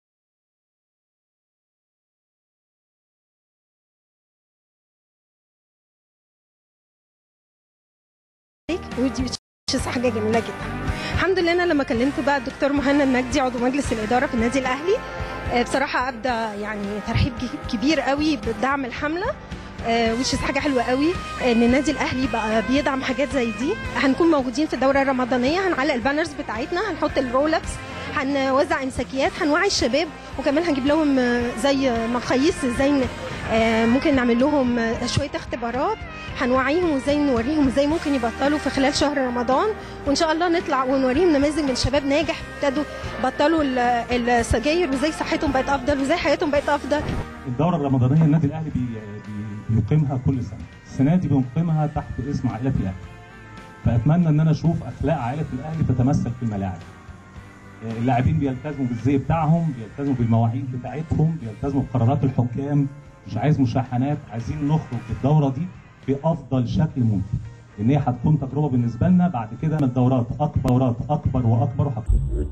ودي بتشيز حاجه جميله جدا الحمد لله انا لما كلمت بقى الدكتور مهنا النجدي عضو مجلس الاداره في النادي الاهلي آه، بصراحه ابدا يعني ترحيب ج- كبير قوي بدعم الحمله وش حاجه حلوه قوي ان النادي الاهلي بقى بيدعم حاجات زي دي هنكون موجودين في الدوره الرمضانيه هنعلق البانرز بتاعتنا هنحط الرولكس هنوزع امساكيات هنوعي الشباب وكمان هنجيب لهم آه، زي مقاييس ازاي ن- آه، ممكن نعمل لهم آه، شويه اختبارات هنوعيهم وازاي نوريهم ازاي ممكن يبطلوا في خلال شهر رمضان وان شاء الله نطلع ونوريهم نماذج من شباب ناجح ابتدوا بطلوا ال- السجاير وازاي صحتهم بقت افضل وازاي حياتهم بقت افضل الدورة الرمضانية النادي الأهلي بي بي- بيقيمها كل سنة. السنة دي بنقيمها تحت اسم عائلة الأهلي. فأتمنى إن أنا أشوف أخلاق عائلة الأهلي تتمثل في الملاعب. اللاعبين بيلتزموا بالزي بتاعهم، بيلتزموا بالمواعيد بتاعتهم، بيلتزموا بقرارات الحكام، مش عايز مشاحنات، عايزين نخرج بالدورة دي بأفضل شكل ممكن. لأن هي هتكون تجربة بالنسبة لنا بعد كده الدورات أكبر دورات أكبر وأكبر وهتكون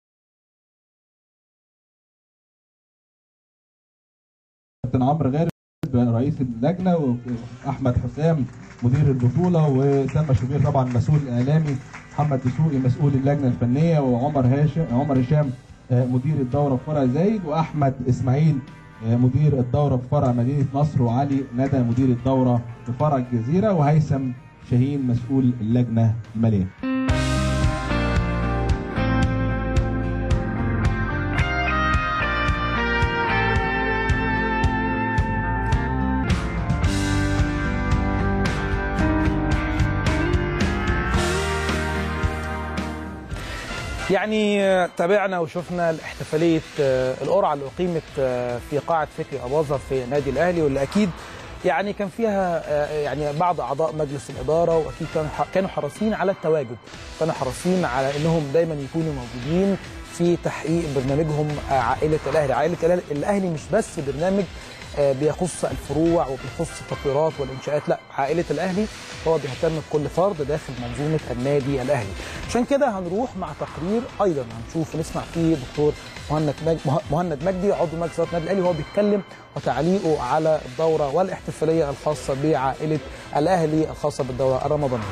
كابتن عمرو غارب رئيس اللجنه واحمد حسام مدير البطوله وسلمى شوبير طبعا مسؤول اعلامي محمد دسوقي مسؤول اللجنه الفنيه وعمر هاشم عمر هشام آه، مدير الدوره في فرع زايد واحمد اسماعيل آه، مدير الدوره في فرع مدينه نصر وعلي ندى مدير الدوره في فرع الجزيره وهيثم شاهين مسؤول اللجنه الماليه يعني آه، تابعنا وشفنا احتفاليه آه، القرعه اللي اقيمت آه، في قاعه فكري اباظه في نادي الاهلي واللي اكيد يعني كان فيها آه، يعني بعض اعضاء مجلس الاداره واكيد كانوا كانوا حريصين على التواجد كانوا حريصين على انهم دايما يكونوا موجودين في تحقيق برنامجهم آه، عائله الاهلي عائله الأهلي- الاهلي مش بس برنامج آه، بيخص الفروع وبيخص التطويرات والانشاءات لا عائله الاهلي هو بيهتم بكل فرد داخل منظومه النادي الاهلي عشان كده هنروح مع تقرير ايضا هنشوف ونسمع فيه دكتور مهند مج- مه- مهند مجدي عضو مجلس اداره النادي الاهلي وهو بيتكلم وتعليقه على الدوره والاحتفاليه الخاصه بعائله الاهلي الخاصه بالدوره الرمضانيه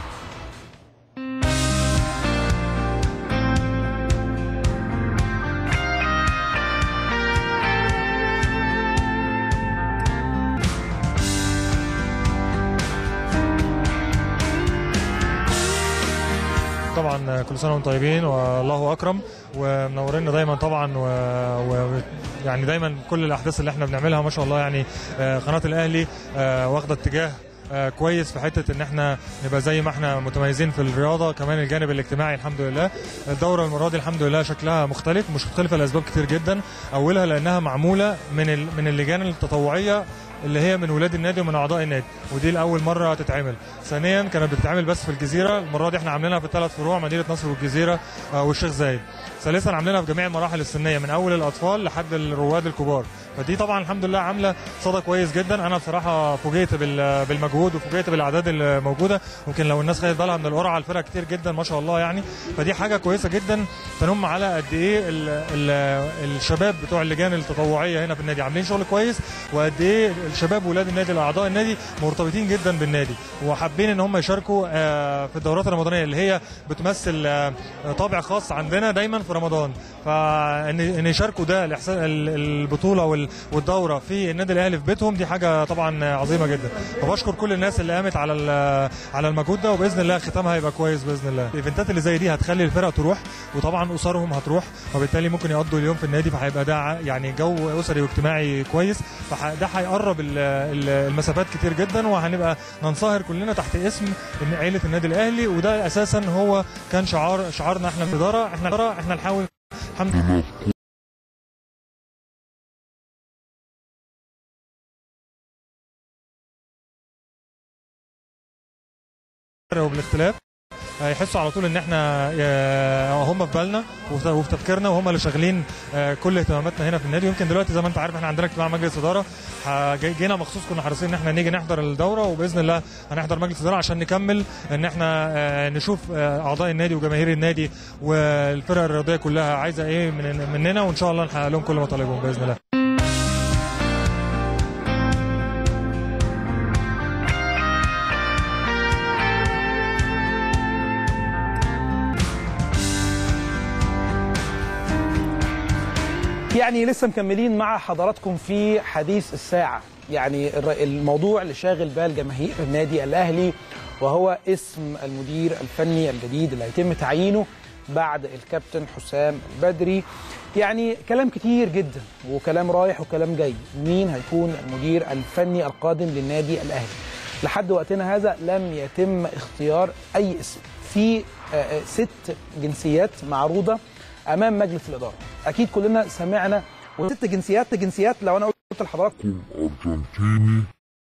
طبعا كل سنه وانتم طيبين والله اكرم ومنورينا دايما طبعا ويعني و... يعني دايما كل الاحداث اللي احنا بنعملها ما شاء الله يعني آه، قناه الاهلي آه، واخده اتجاه آه، كويس في حته ان احنا نبقى زي ما احنا متميزين في الرياضه كمان الجانب الاجتماعي الحمد لله الدوره المره دي الحمد لله شكلها مختلف مش مختلفه لاسباب كتير جدا اولها لانها معموله من ال... من اللجان التطوعيه اللي هي من ولاد النادي ومن اعضاء النادي ودي لاول مره تتعمل ثانيا كانت بتتعمل بس في الجزيره المره دي احنا عاملينها في الثلاث فروع مدينه نصر والجزيره آه، والشيخ زايد ثالثا عاملينها في جميع المراحل السنيه من اول الاطفال لحد الرواد الكبار فدي طبعا الحمد لله عامله صدى كويس جدا انا بصراحه فوجئت بال- بالمجهود وفوجئت بالاعداد اللي موجوده ممكن لو الناس خدت بالها من القرعه الفرق كتير جدا ما شاء الله يعني فدي حاجه كويسه جدا تنم على قد ايه ال ال الشباب بتوع اللجان التطوعيه هنا في النادي عاملين شغل كويس وقد ايه الشباب ولاد النادي الاعضاء النادي مرتبطين جدا بالنادي وحابين ان هم يشاركوا آه، في الدورات الرمضانيه اللي هي بتمثل آه، طابع خاص عندنا دايما في رمضان فان ان يشاركوا ده الاحساس ال- البطوله وال- والدوره في النادي الاهلي في بيتهم دي حاجه طبعا عظيمه جدا فبشكر كل الناس اللي قامت على ال- على المجهود ده وباذن الله ختامها هيبقى كويس باذن الله الايفنتات اللي زي دي هتخلي الفرق تروح وطبعا اسرهم هتروح وبالتالي ممكن يقضوا اليوم في النادي فهيبقى ده ع- يعني جو اسري واجتماعي كويس فده هيقرب ال- ال- المسافات كتير جدا وهنبقى ننصهر كلنا تحت اسم إن عيله النادي الاهلي وده اساسا هو كان شعار شعارنا احنا في الاداره احنا الإدارة احنا نحاول الحمد لله وبالاختلاف هيحسوا على طول ان احنا آه، هم في بالنا وفي وفي تفكيرنا وهم اللي شغالين آه، كل اهتماماتنا هنا في النادي يمكن دلوقتي زي ما انت عارف احنا عندنا اجتماع مجلس اداره ه- جاي- جينا مخصوص كنا حريصين ان احنا نيجي نحضر الدوره وباذن الله هنحضر مجلس اداره عشان نكمل ان احنا آه، نشوف آه، اعضاء النادي وجماهير النادي والفرق الرياضيه كلها عايزه ايه من مننا وان شاء الله نحقق لهم كل مطالبهم باذن الله يعني لسه مكملين مع حضراتكم في حديث الساعة يعني الر- الموضوع اللي شاغل بال جماهير النادي الأهلي وهو اسم المدير الفني الجديد اللي هيتم تعيينه بعد الكابتن حسام البدري يعني كلام كتير جدا وكلام رايح وكلام جاي مين هيكون المدير الفني القادم للنادي الأهلي لحد وقتنا هذا لم يتم اختيار أي اسم في آه، آه، ست جنسيات معروضة امام مجلس الاداره اكيد كلنا سمعنا وست جنسيات جنسيات لو انا قلت لحضراتكم أرجنتيني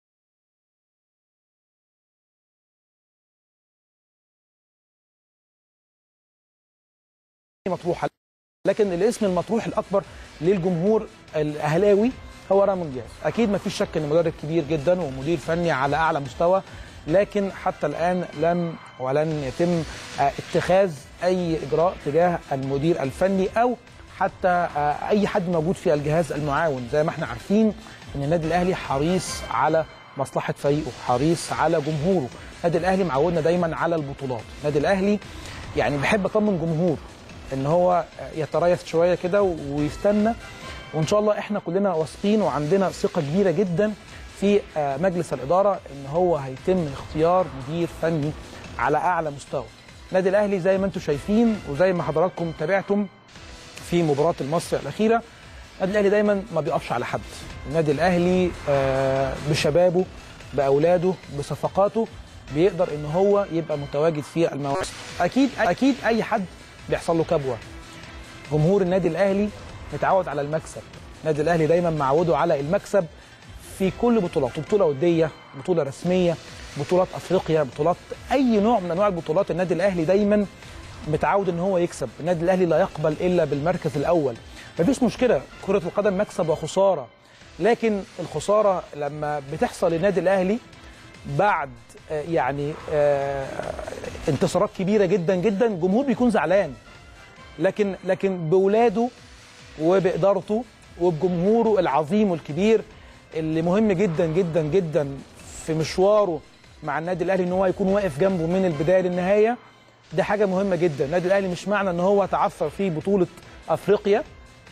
مطروحه لكن الاسم المطروح الاكبر للجمهور الاهلاوي هو رامون دياز اكيد ما فيش شك ان مدرب كبير جدا ومدير فني على اعلى مستوى لكن حتى الان لم ولن يتم آه، اتخاذ اي اجراء تجاه المدير الفني او حتى آه، اي حد موجود في الجهاز المعاون زي ما احنا عارفين ان النادي الاهلي حريص على مصلحه فريقه حريص على جمهوره النادي الاهلي معودنا دايما على البطولات النادي الاهلي يعني بحب اطمن جمهور ان هو يتريث شويه كده ويستنى وان شاء الله احنا كلنا واثقين وعندنا ثقه كبيره جدا في آه، مجلس الاداره ان هو هيتم اختيار مدير فني على اعلى مستوى النادي الاهلي زي ما انتم شايفين وزي ما حضراتكم تابعتم في مباراه المصري الاخيره النادي الاهلي دايما ما بيقفش على حد النادي الاهلي آه، بشبابه باولاده بصفقاته بيقدر ان هو يبقى متواجد في المواسم اكيد اكيد اي حد بيحصل له كبوه جمهور النادي الاهلي متعود على المكسب النادي الاهلي دايما معوده على المكسب في كل بطولاته بطوله وديه بطوله رسميه بطولات افريقيا بطولات اي نوع من انواع البطولات النادي الاهلي دايما متعود ان هو يكسب النادي الاهلي لا يقبل الا بالمركز الاول مفيش مشكله كره القدم مكسب وخساره لكن الخساره لما بتحصل للنادي الاهلي بعد آه، يعني آه، انتصارات كبيره جدا جدا الجمهور بيكون زعلان لكن لكن بولاده وبادارته وبجمهوره العظيم والكبير اللي مهم جدا جدا جدا في مشواره مع النادي الاهلي ان هو يكون واقف جنبه من البدايه للنهايه دي حاجه مهمه جدا النادي الاهلي مش معنى ان هو تعثر في بطوله افريقيا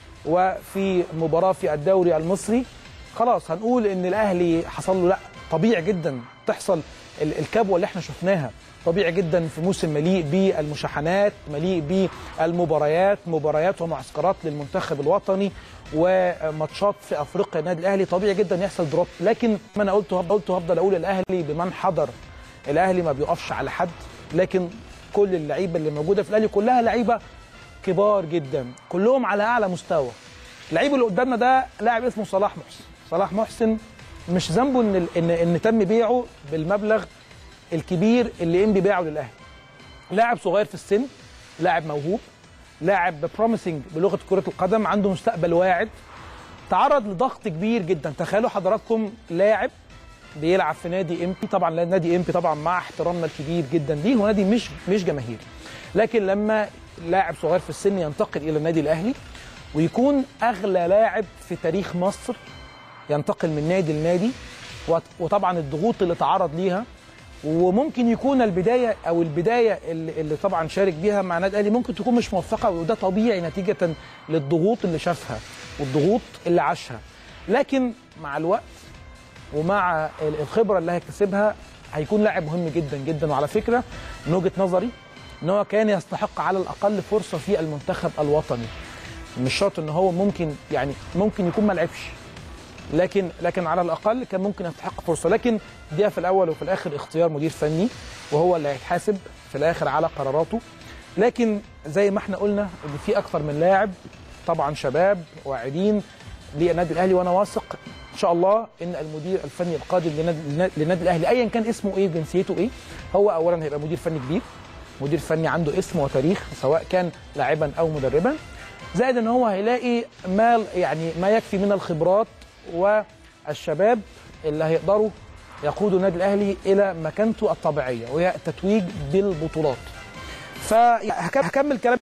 وفي مباراه في الدوري المصري خلاص هنقول ان الاهلي حصل له لا طبيعي جدا تحصل ال- الكبوه اللي احنا شفناها طبيعي جدا في موسم مليء بالمشاحنات مليء بالمباريات مباريات ومعسكرات للمنتخب الوطني وماتشات في افريقيا النادي الاهلي طبيعي جدا يحصل دروب لكن ما انا قلت قلت هفضل اقول الاهلي بمن حضر الاهلي ما بيقفش على حد لكن كل اللعيبه اللي موجوده في الاهلي كلها لعيبه كبار جدا كلهم على اعلى مستوى اللعيب اللي قدامنا ده لاعب اسمه صلاح محسن صلاح محسن مش ذنبه ان ان ان تم بيعه بالمبلغ الكبير اللي انبي بيعه للاهلي لاعب صغير في السن لاعب موهوب لاعب بروميسنج بلغه كره القدم عنده مستقبل واعد تعرض لضغط كبير جدا تخيلوا حضراتكم لاعب بيلعب في نادي امبي طبعا لا- نادي امبي طبعا مع احترامنا الكبير جدا ليه هو نادي مش مش جماهيري لكن لما لاعب صغير في السن ينتقل الى النادي الاهلي ويكون اغلى لاعب في تاريخ مصر ينتقل من نادي لنادي وط- وطبعا الضغوط اللي تعرض ليها وممكن يكون البدايه او البدايه اللي, اللي طبعا شارك بيها مع النادي الاهلي ممكن تكون مش موفقه وده طبيعي نتيجه للضغوط اللي شافها والضغوط اللي عاشها لكن مع الوقت ومع ال- الخبره اللي هيكتسبها هيكون لاعب مهم جدا جدا وعلى فكره من وجهه نظري ان هو كان يستحق على الاقل فرصه في المنتخب الوطني مش شرط ان هو ممكن يعني ممكن يكون ما لعبش لكن لكن على الاقل كان ممكن يستحق فرصه لكن دي في الاول وفي الاخر اختيار مدير فني وهو اللي هيتحاسب في الاخر على قراراته لكن زي ما احنا قلنا ان في اكثر من لاعب طبعا شباب واعدين للنادي الاهلي وانا واثق ان شاء الله ان المدير الفني القادم للنادي للنادي الاهلي ايا كان اسمه ايه جنسيته ايه هو اولا هيبقى مدير فني كبير مدير فني عنده اسم وتاريخ سواء كان لاعبا او مدربا زائد ان هو هيلاقي ما يعني ما يكفي من الخبرات والشباب اللي هيقدروا يقودوا النادي الاهلي الى مكانته الطبيعيه وهي التتويج بالبطولات فهكمل كلامي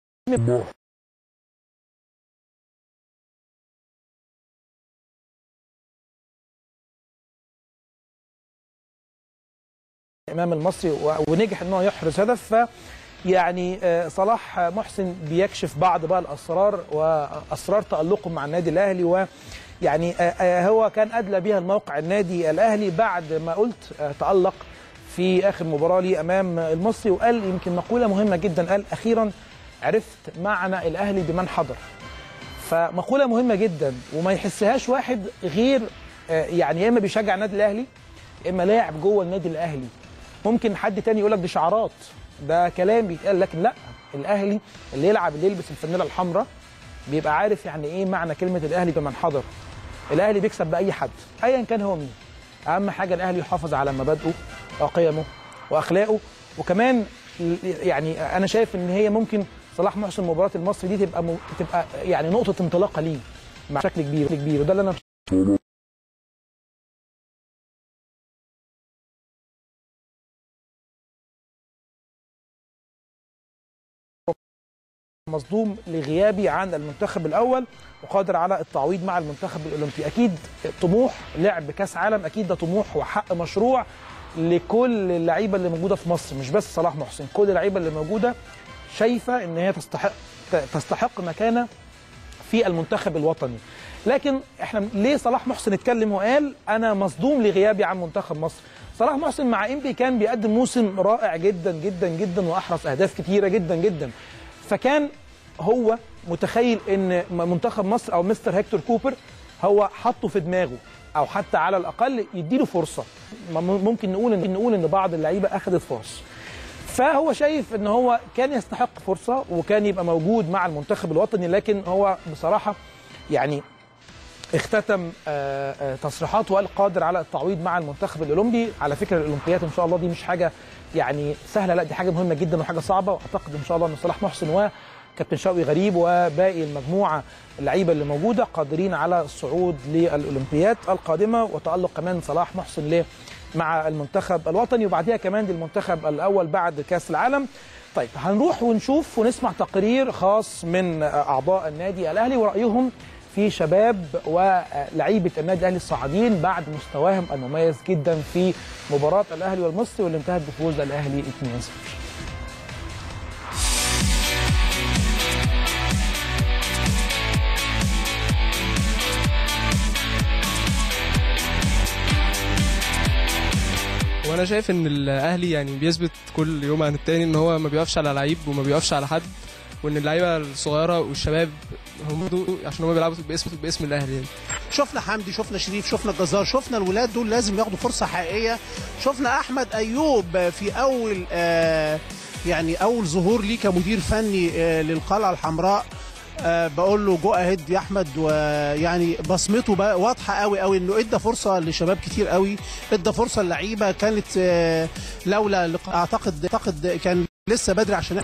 الامام المصري و- ونجح ان هو يحرز هدف ف يعني آه، صلاح محسن بيكشف بعض بقى الاسرار واسرار تالقه مع النادي الاهلي ويعني آه، آه، هو كان ادلى بها الموقع النادي الاهلي بعد ما قلت آه، تالق في اخر مباراه لي امام المصري وقال يمكن مقوله مهمه جدا قال اخيرا عرفت معنى الاهلي بمن حضر فمقوله مهمه جدا وما يحسهاش واحد غير آه، يعني يا اما بيشجع النادي الاهلي يا اما لاعب جوه النادي الاهلي ممكن حد تاني يقول لك دي شعارات ده كلام بيتقال لكن لا الاهلي اللي يلعب اللي يلبس الفانيله الحمراء بيبقى عارف يعني ايه معنى كلمه الاهلي بمن حضر الاهلي بيكسب باي حد ايا كان هو مين اهم حاجه الاهلي يحافظ على مبادئه وقيمه واخلاقه وكمان يعني انا شايف ان هي ممكن صلاح محسن مباراه المصري دي تبقى م... تبقى يعني نقطه انطلاقه ليه مع شكل كبير كبير وده اللي انا مصدوم لغيابي عن المنتخب الاول وقادر على التعويض مع المنتخب الاولمبي اكيد طموح لعب كاس عالم اكيد ده طموح وحق مشروع لكل اللعيبه اللي موجوده في مصر مش بس صلاح محسن كل اللعيبه اللي موجوده شايفه ان هي تستحق تستحق مكانه في المنتخب الوطني لكن احنا ليه صلاح محسن اتكلم وقال انا مصدوم لغيابي عن منتخب مصر صلاح محسن مع انبي كان بيقدم موسم رائع جدا جدا جدا واحرز اهداف كتيره جدا جدا فكان هو متخيل ان منتخب مصر او مستر هيكتور كوبر هو حطه في دماغه او حتى على الاقل يديله فرصه ممكن نقول ان نقول ان بعض اللعيبه اخذت فرص فهو شايف ان هو كان يستحق فرصه وكان يبقى موجود مع المنتخب الوطني لكن هو بصراحه يعني اختتم تصريحاته وقال قادر على التعويض مع المنتخب الاولمبي على فكره الاولمبيات ان شاء الله دي مش حاجه يعني سهله لا دي حاجه مهمه جدا وحاجه صعبه واعتقد ان شاء الله ان صلاح محسن وكابتن شوقي غريب وباقي المجموعه اللعيبه اللي موجوده قادرين على الصعود للاولمبيات القادمه وتالق كمان صلاح محسن ل مع المنتخب الوطني وبعديها كمان للمنتخب الاول بعد كاس العالم طيب هنروح ونشوف ونسمع تقرير خاص من اعضاء النادي الاهلي ورايهم في شباب ولعيبه النادي الاهلي الصاعدين بعد مستواهم المميز جدا في مباراه الاهلي والمصري واللي انتهت بفوز الاهلي 2-0 وانا شايف ان الاهلي يعني بيثبت كل يوم عن التاني ان هو ما بيقفش على لعيب وما بيقفش على حد وان اللعيبه الصغيره والشباب هم عشان هم بيلعبوا باسم باسم الاهلي يعني. شفنا حمدي شفنا شريف شفنا الجزار شفنا الولاد دول لازم ياخدوا فرصه حقيقيه شفنا احمد ايوب في اول آه يعني اول ظهور ليه كمدير فني آه للقلعه الحمراء أه بقول له جو اهيد يا احمد ويعني بصمته بقى واضحه قوي قوي انه ادى فرصه لشباب كتير قوي ادى فرصه للعيبه كانت أه لولا اعتقد اعتقد كان لسه بدري عشان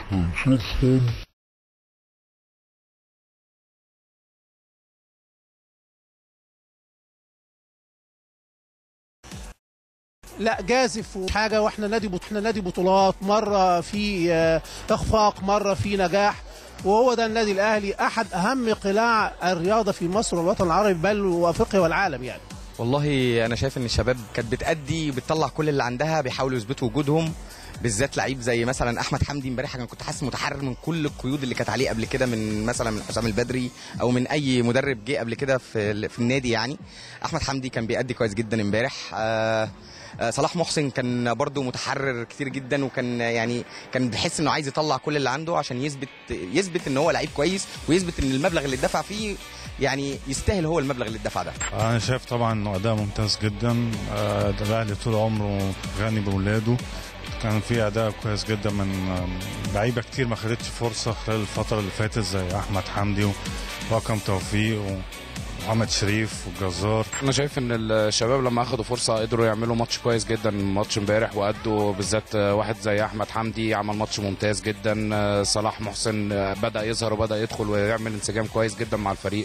لا جازف وحاجه واحنا نادي احنا نادي بطولات مره في اخفاق مره في نجاح وهو ده النادي الاهلي احد اهم قلاع الرياضه في مصر والوطن العربي بل وافريقيا والعالم يعني والله انا شايف ان الشباب كانت بتأدي وبتطلع كل اللي عندها بيحاولوا يثبتوا وجودهم بالذات لعيب زي مثلا احمد حمدي امبارح انا كنت حاسس متحرر من كل القيود اللي كانت عليه قبل كده من مثلا من حسام البدري او من اي مدرب جه قبل كده في في النادي يعني احمد حمدي كان بيأدي كويس جدا امبارح آه صلاح محسن كان برضو متحرر كتير جدا وكان يعني كان بيحس انه عايز يطلع كل اللي عنده عشان يثبت يثبت ان هو لعيب كويس ويثبت ان المبلغ اللي اتدفع فيه يعني يستاهل هو المبلغ اللي اتدفع ده انا شايف طبعا انه اداء ممتاز جدا الاهلي طول عمره غني باولاده كان في اداء كويس جدا من لعيبه كتير ما خدتش فرصه خلال الفتره اللي فاتت زي احمد حمدي واكرم توفيق و... محمد شريف والجزار انا شايف ان الشباب لما اخدوا فرصه قدروا يعملوا ماتش كويس جدا ماتش امبارح وادوا بالذات واحد زي احمد حمدي عمل ماتش ممتاز جدا صلاح محسن بدا يظهر وبدا يدخل ويعمل انسجام كويس جدا مع الفريق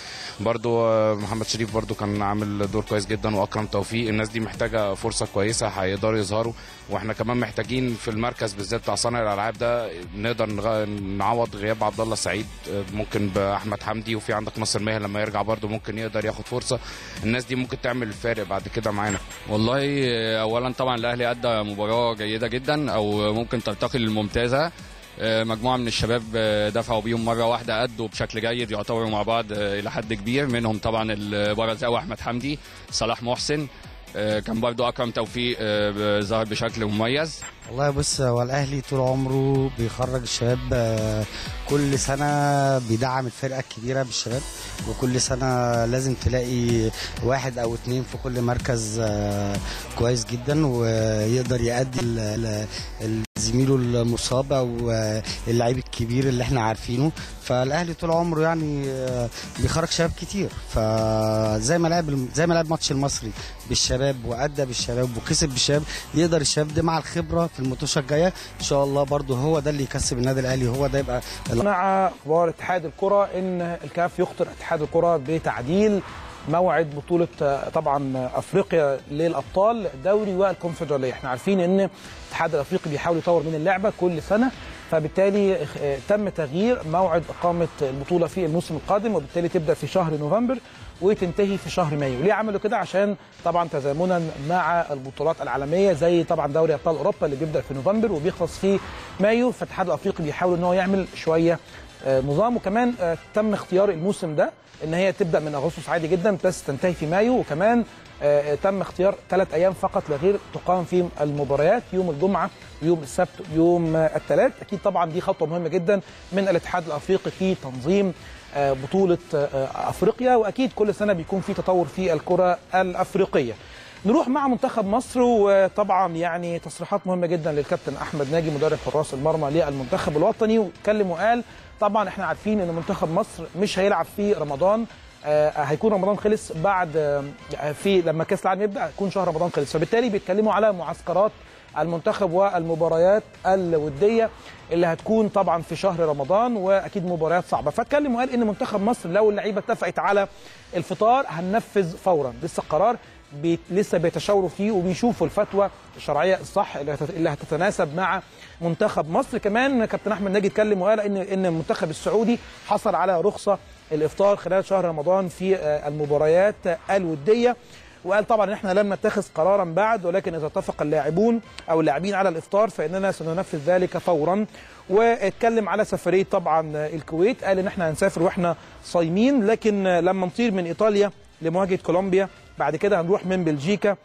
برضو محمد شريف برضو كان عامل دور كويس جدا واكرم توفيق الناس دي محتاجه فرصه كويسه هيقدروا يظهروا واحنا كمان محتاجين في المركز بالذات بتاع صانع الالعاب ده نقدر نعوض غياب عبد الله السعيد ممكن باحمد حمدي وفي عندك ناصر ماهر لما يرجع برضو ممكن يقدر ياخد فرصه الناس دي ممكن تعمل الفارق بعد كده معانا والله اولا طبعا الاهلي ادى مباراه جيده جدا او ممكن ترتقي للممتازه مجموعه من الشباب دفعوا بيهم مره واحده ادوا بشكل جيد يعتبروا مع بعض الى حد كبير منهم طبعا البرز قوي احمد حمدي صلاح محسن كان برضو اكرم توفيق ظهر بشكل مميز والله بص هو الاهلي طول عمره بيخرج الشباب كل سنه بيدعم الفرقه الكبيره بالشباب وكل سنه لازم تلاقي واحد او اتنين في كل مركز كويس جدا ويقدر يأدي زميله المصاب او اللعيب الكبير اللي احنا عارفينه فالاهلي طول عمره يعني بيخرج شباب كتير فزي ما لعب زي ما لعب ماتش المصري بالشباب وادى بالشباب وكسب بالشباب يقدر الشباب ده مع الخبره في الماتشة الجايه ان شاء الله برضه هو ده اللي يكسب النادي الاهلي هو ده يبقى مع اخبار اتحاد الكره ان الكاف يخطر اتحاد الكره بتعديل موعد بطوله طبعا افريقيا للابطال الدوري والكونفدراليه احنا عارفين ان الاتحاد الافريقي بيحاول يطور من اللعبه كل سنه فبالتالي آه، تم تغيير موعد اقامه البطوله في الموسم القادم وبالتالي تبدا في شهر نوفمبر وتنتهي في شهر مايو ليه عملوا كده عشان طبعا تزامنا مع البطولات العالميه زي طبعا دوري ابطال اوروبا اللي بيبدا في نوفمبر وبيخلص في مايو فالاتحاد الافريقي بيحاول ان هو يعمل شويه آه، نظام وكمان آه، تم اختيار الموسم ده ان هي تبدا من اغسطس عادي جدا بس تنتهي في مايو وكمان آه، تم اختيار ثلاث ايام فقط لغير تقام فيهم المباريات يوم الجمعه ويوم السبت ويوم آه، الثلاث اكيد طبعا دي خطوه مهمه جدا من الاتحاد الافريقي في تنظيم آه، بطوله آه، افريقيا واكيد كل سنه بيكون في تطور في الكره الافريقيه نروح مع منتخب مصر وطبعا يعني تصريحات مهمه جدا للكابتن احمد ناجي مدرب حراس المرمى للمنتخب الوطني واتكلم وقال طبعا احنا عارفين ان منتخب مصر مش هيلعب في رمضان آه، هيكون رمضان خلص بعد آه، في لما كاس العالم يبدا هيكون شهر رمضان خلص فبالتالي بيتكلموا على معسكرات المنتخب والمباريات الوديه اللي هتكون طبعا في شهر رمضان واكيد مباريات صعبه فاتكلم وقال ان منتخب مصر لو اللعيبه اتفقت على الفطار هننفذ فورا لسه القرار بي لسه بيتشاوروا فيه وبيشوفوا الفتوى الشرعيه الصح اللي هتت- اللي هتتناسب مع منتخب مصر كمان كابتن احمد ناجي اتكلم وقال ان ان المنتخب السعودي حصل على رخصه الافطار خلال شهر رمضان في آه، المباريات الوديه وقال طبعا ان احنا لم نتخذ قرارا بعد ولكن اذا اتفق اللاعبون او اللاعبين على الافطار فاننا سننفذ ذلك فورا واتكلم على سفريه طبعا الكويت قال ان احنا هنسافر واحنا صايمين لكن لما نطير من ايطاليا لمواجهه كولومبيا بعد كده هنروح من بلجيكا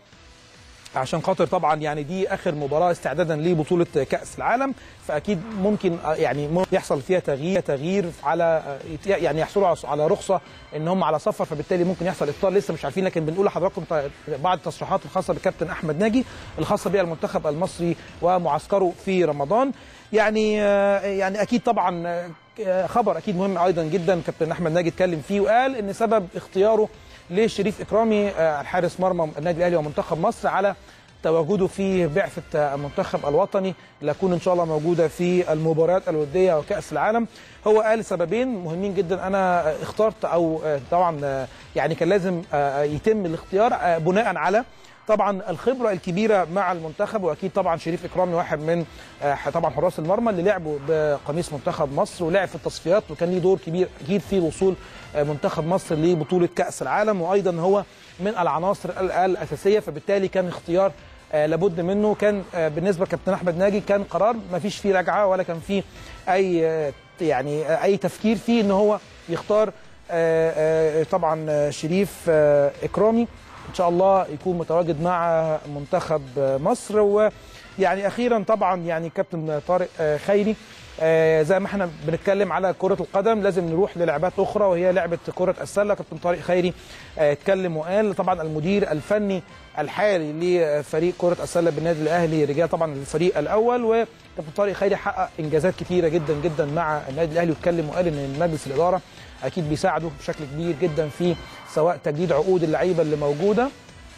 عشان خاطر طبعا يعني دي اخر مباراه استعدادا لبطوله كاس العالم فاكيد ممكن آه، يعني ممكن يحصل فيها تغيير تغيير على آه، يت- يعني يحصلوا على- على رخصه ان هم على سفر فبالتالي ممكن يحصل افطار لسه مش عارفين لكن بنقول لحضراتكم ط- بعض التصريحات الخاصه بالكابتن احمد ناجي الخاصه بالمنتخب المصري ومعسكره في رمضان يعني آه، يعني اكيد طبعا آه، خبر اكيد مهم ايضا جدا كابتن احمد ناجي اتكلم فيه وقال ان سبب اختياره لشريف اكرامي آه، الحارس مرمى النادي الاهلي ومنتخب مصر على تواجده في بعثه آه، المنتخب الوطني اللي هتكون ان شاء الله موجوده في المباريات الوديه وكاس العالم هو قال سببين مهمين جدا انا آه، اخترت او آه، طبعا آه، يعني كان لازم آه، يتم الاختيار آه، بناء على طبعا الخبره الكبيره مع المنتخب واكيد طبعا شريف اكرامي واحد من آه، طبعا حراس المرمى اللي لعبوا بقميص منتخب مصر ولعب في التصفيات وكان ليه دور كبير اكيد في وصول آه، منتخب مصر لبطوله كاس العالم وايضا هو من العناصر ال- الاساسيه فبالتالي كان اختيار آه، لابد منه كان آه، بالنسبه لكابتن احمد ناجي كان قرار ما فيش فيه رجعه ولا كان فيه اي آه، يعني آه، اي تفكير فيه ان هو يختار آه، آه، طبعا آه، شريف آه، اكرامي ان شاء الله يكون متواجد مع منتخب مصر ويعني اخيرا طبعا يعني كابتن طارق آه، خيري آه، زي ما احنا بنتكلم على كرة القدم لازم نروح للعبات أخرى وهي لعبة كرة السلة كابتن طارق خيري آه، اتكلم وقال طبعا المدير الفني الحالي لفريق كرة السلة بالنادي الأهلي رجال طبعا الفريق الأول وكابتن طارق خيري حقق إنجازات كثيرة جدا جدا مع النادي الأهلي واتكلم وقال إن مجلس الإدارة أكيد بيساعده بشكل كبير جدا في سواء تجديد عقود اللعيبة اللي موجودة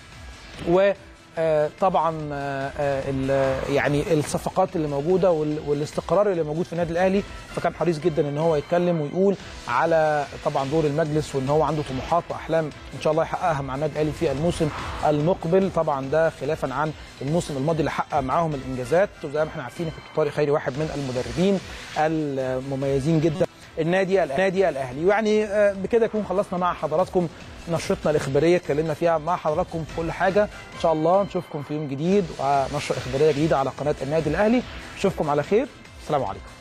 و آه، طبعا آه، آه، ال- يعني الصفقات اللي موجوده وال- والاستقرار اللي موجود في النادي الاهلي فكان حريص جدا ان هو يتكلم ويقول على طبعا دور المجلس وان هو عنده طموحات واحلام ان شاء الله يحققها مع النادي الاهلي في الموسم المقبل طبعا ده خلافا عن الموسم الماضي اللي حقق معاهم الانجازات وزي ما احنا عارفين كابتن طارق خيري واحد من المدربين المميزين جدا النادي النادي الاهلي ويعني آه، بكده يكون خلصنا مع حضراتكم نشرتنا الاخباريه اتكلمنا فيها مع حضراتكم في كل حاجه ان شاء الله نشوفكم في يوم جديد ونشره اخباريه جديده على قناه النادي الاهلي اشوفكم على خير السلام عليكم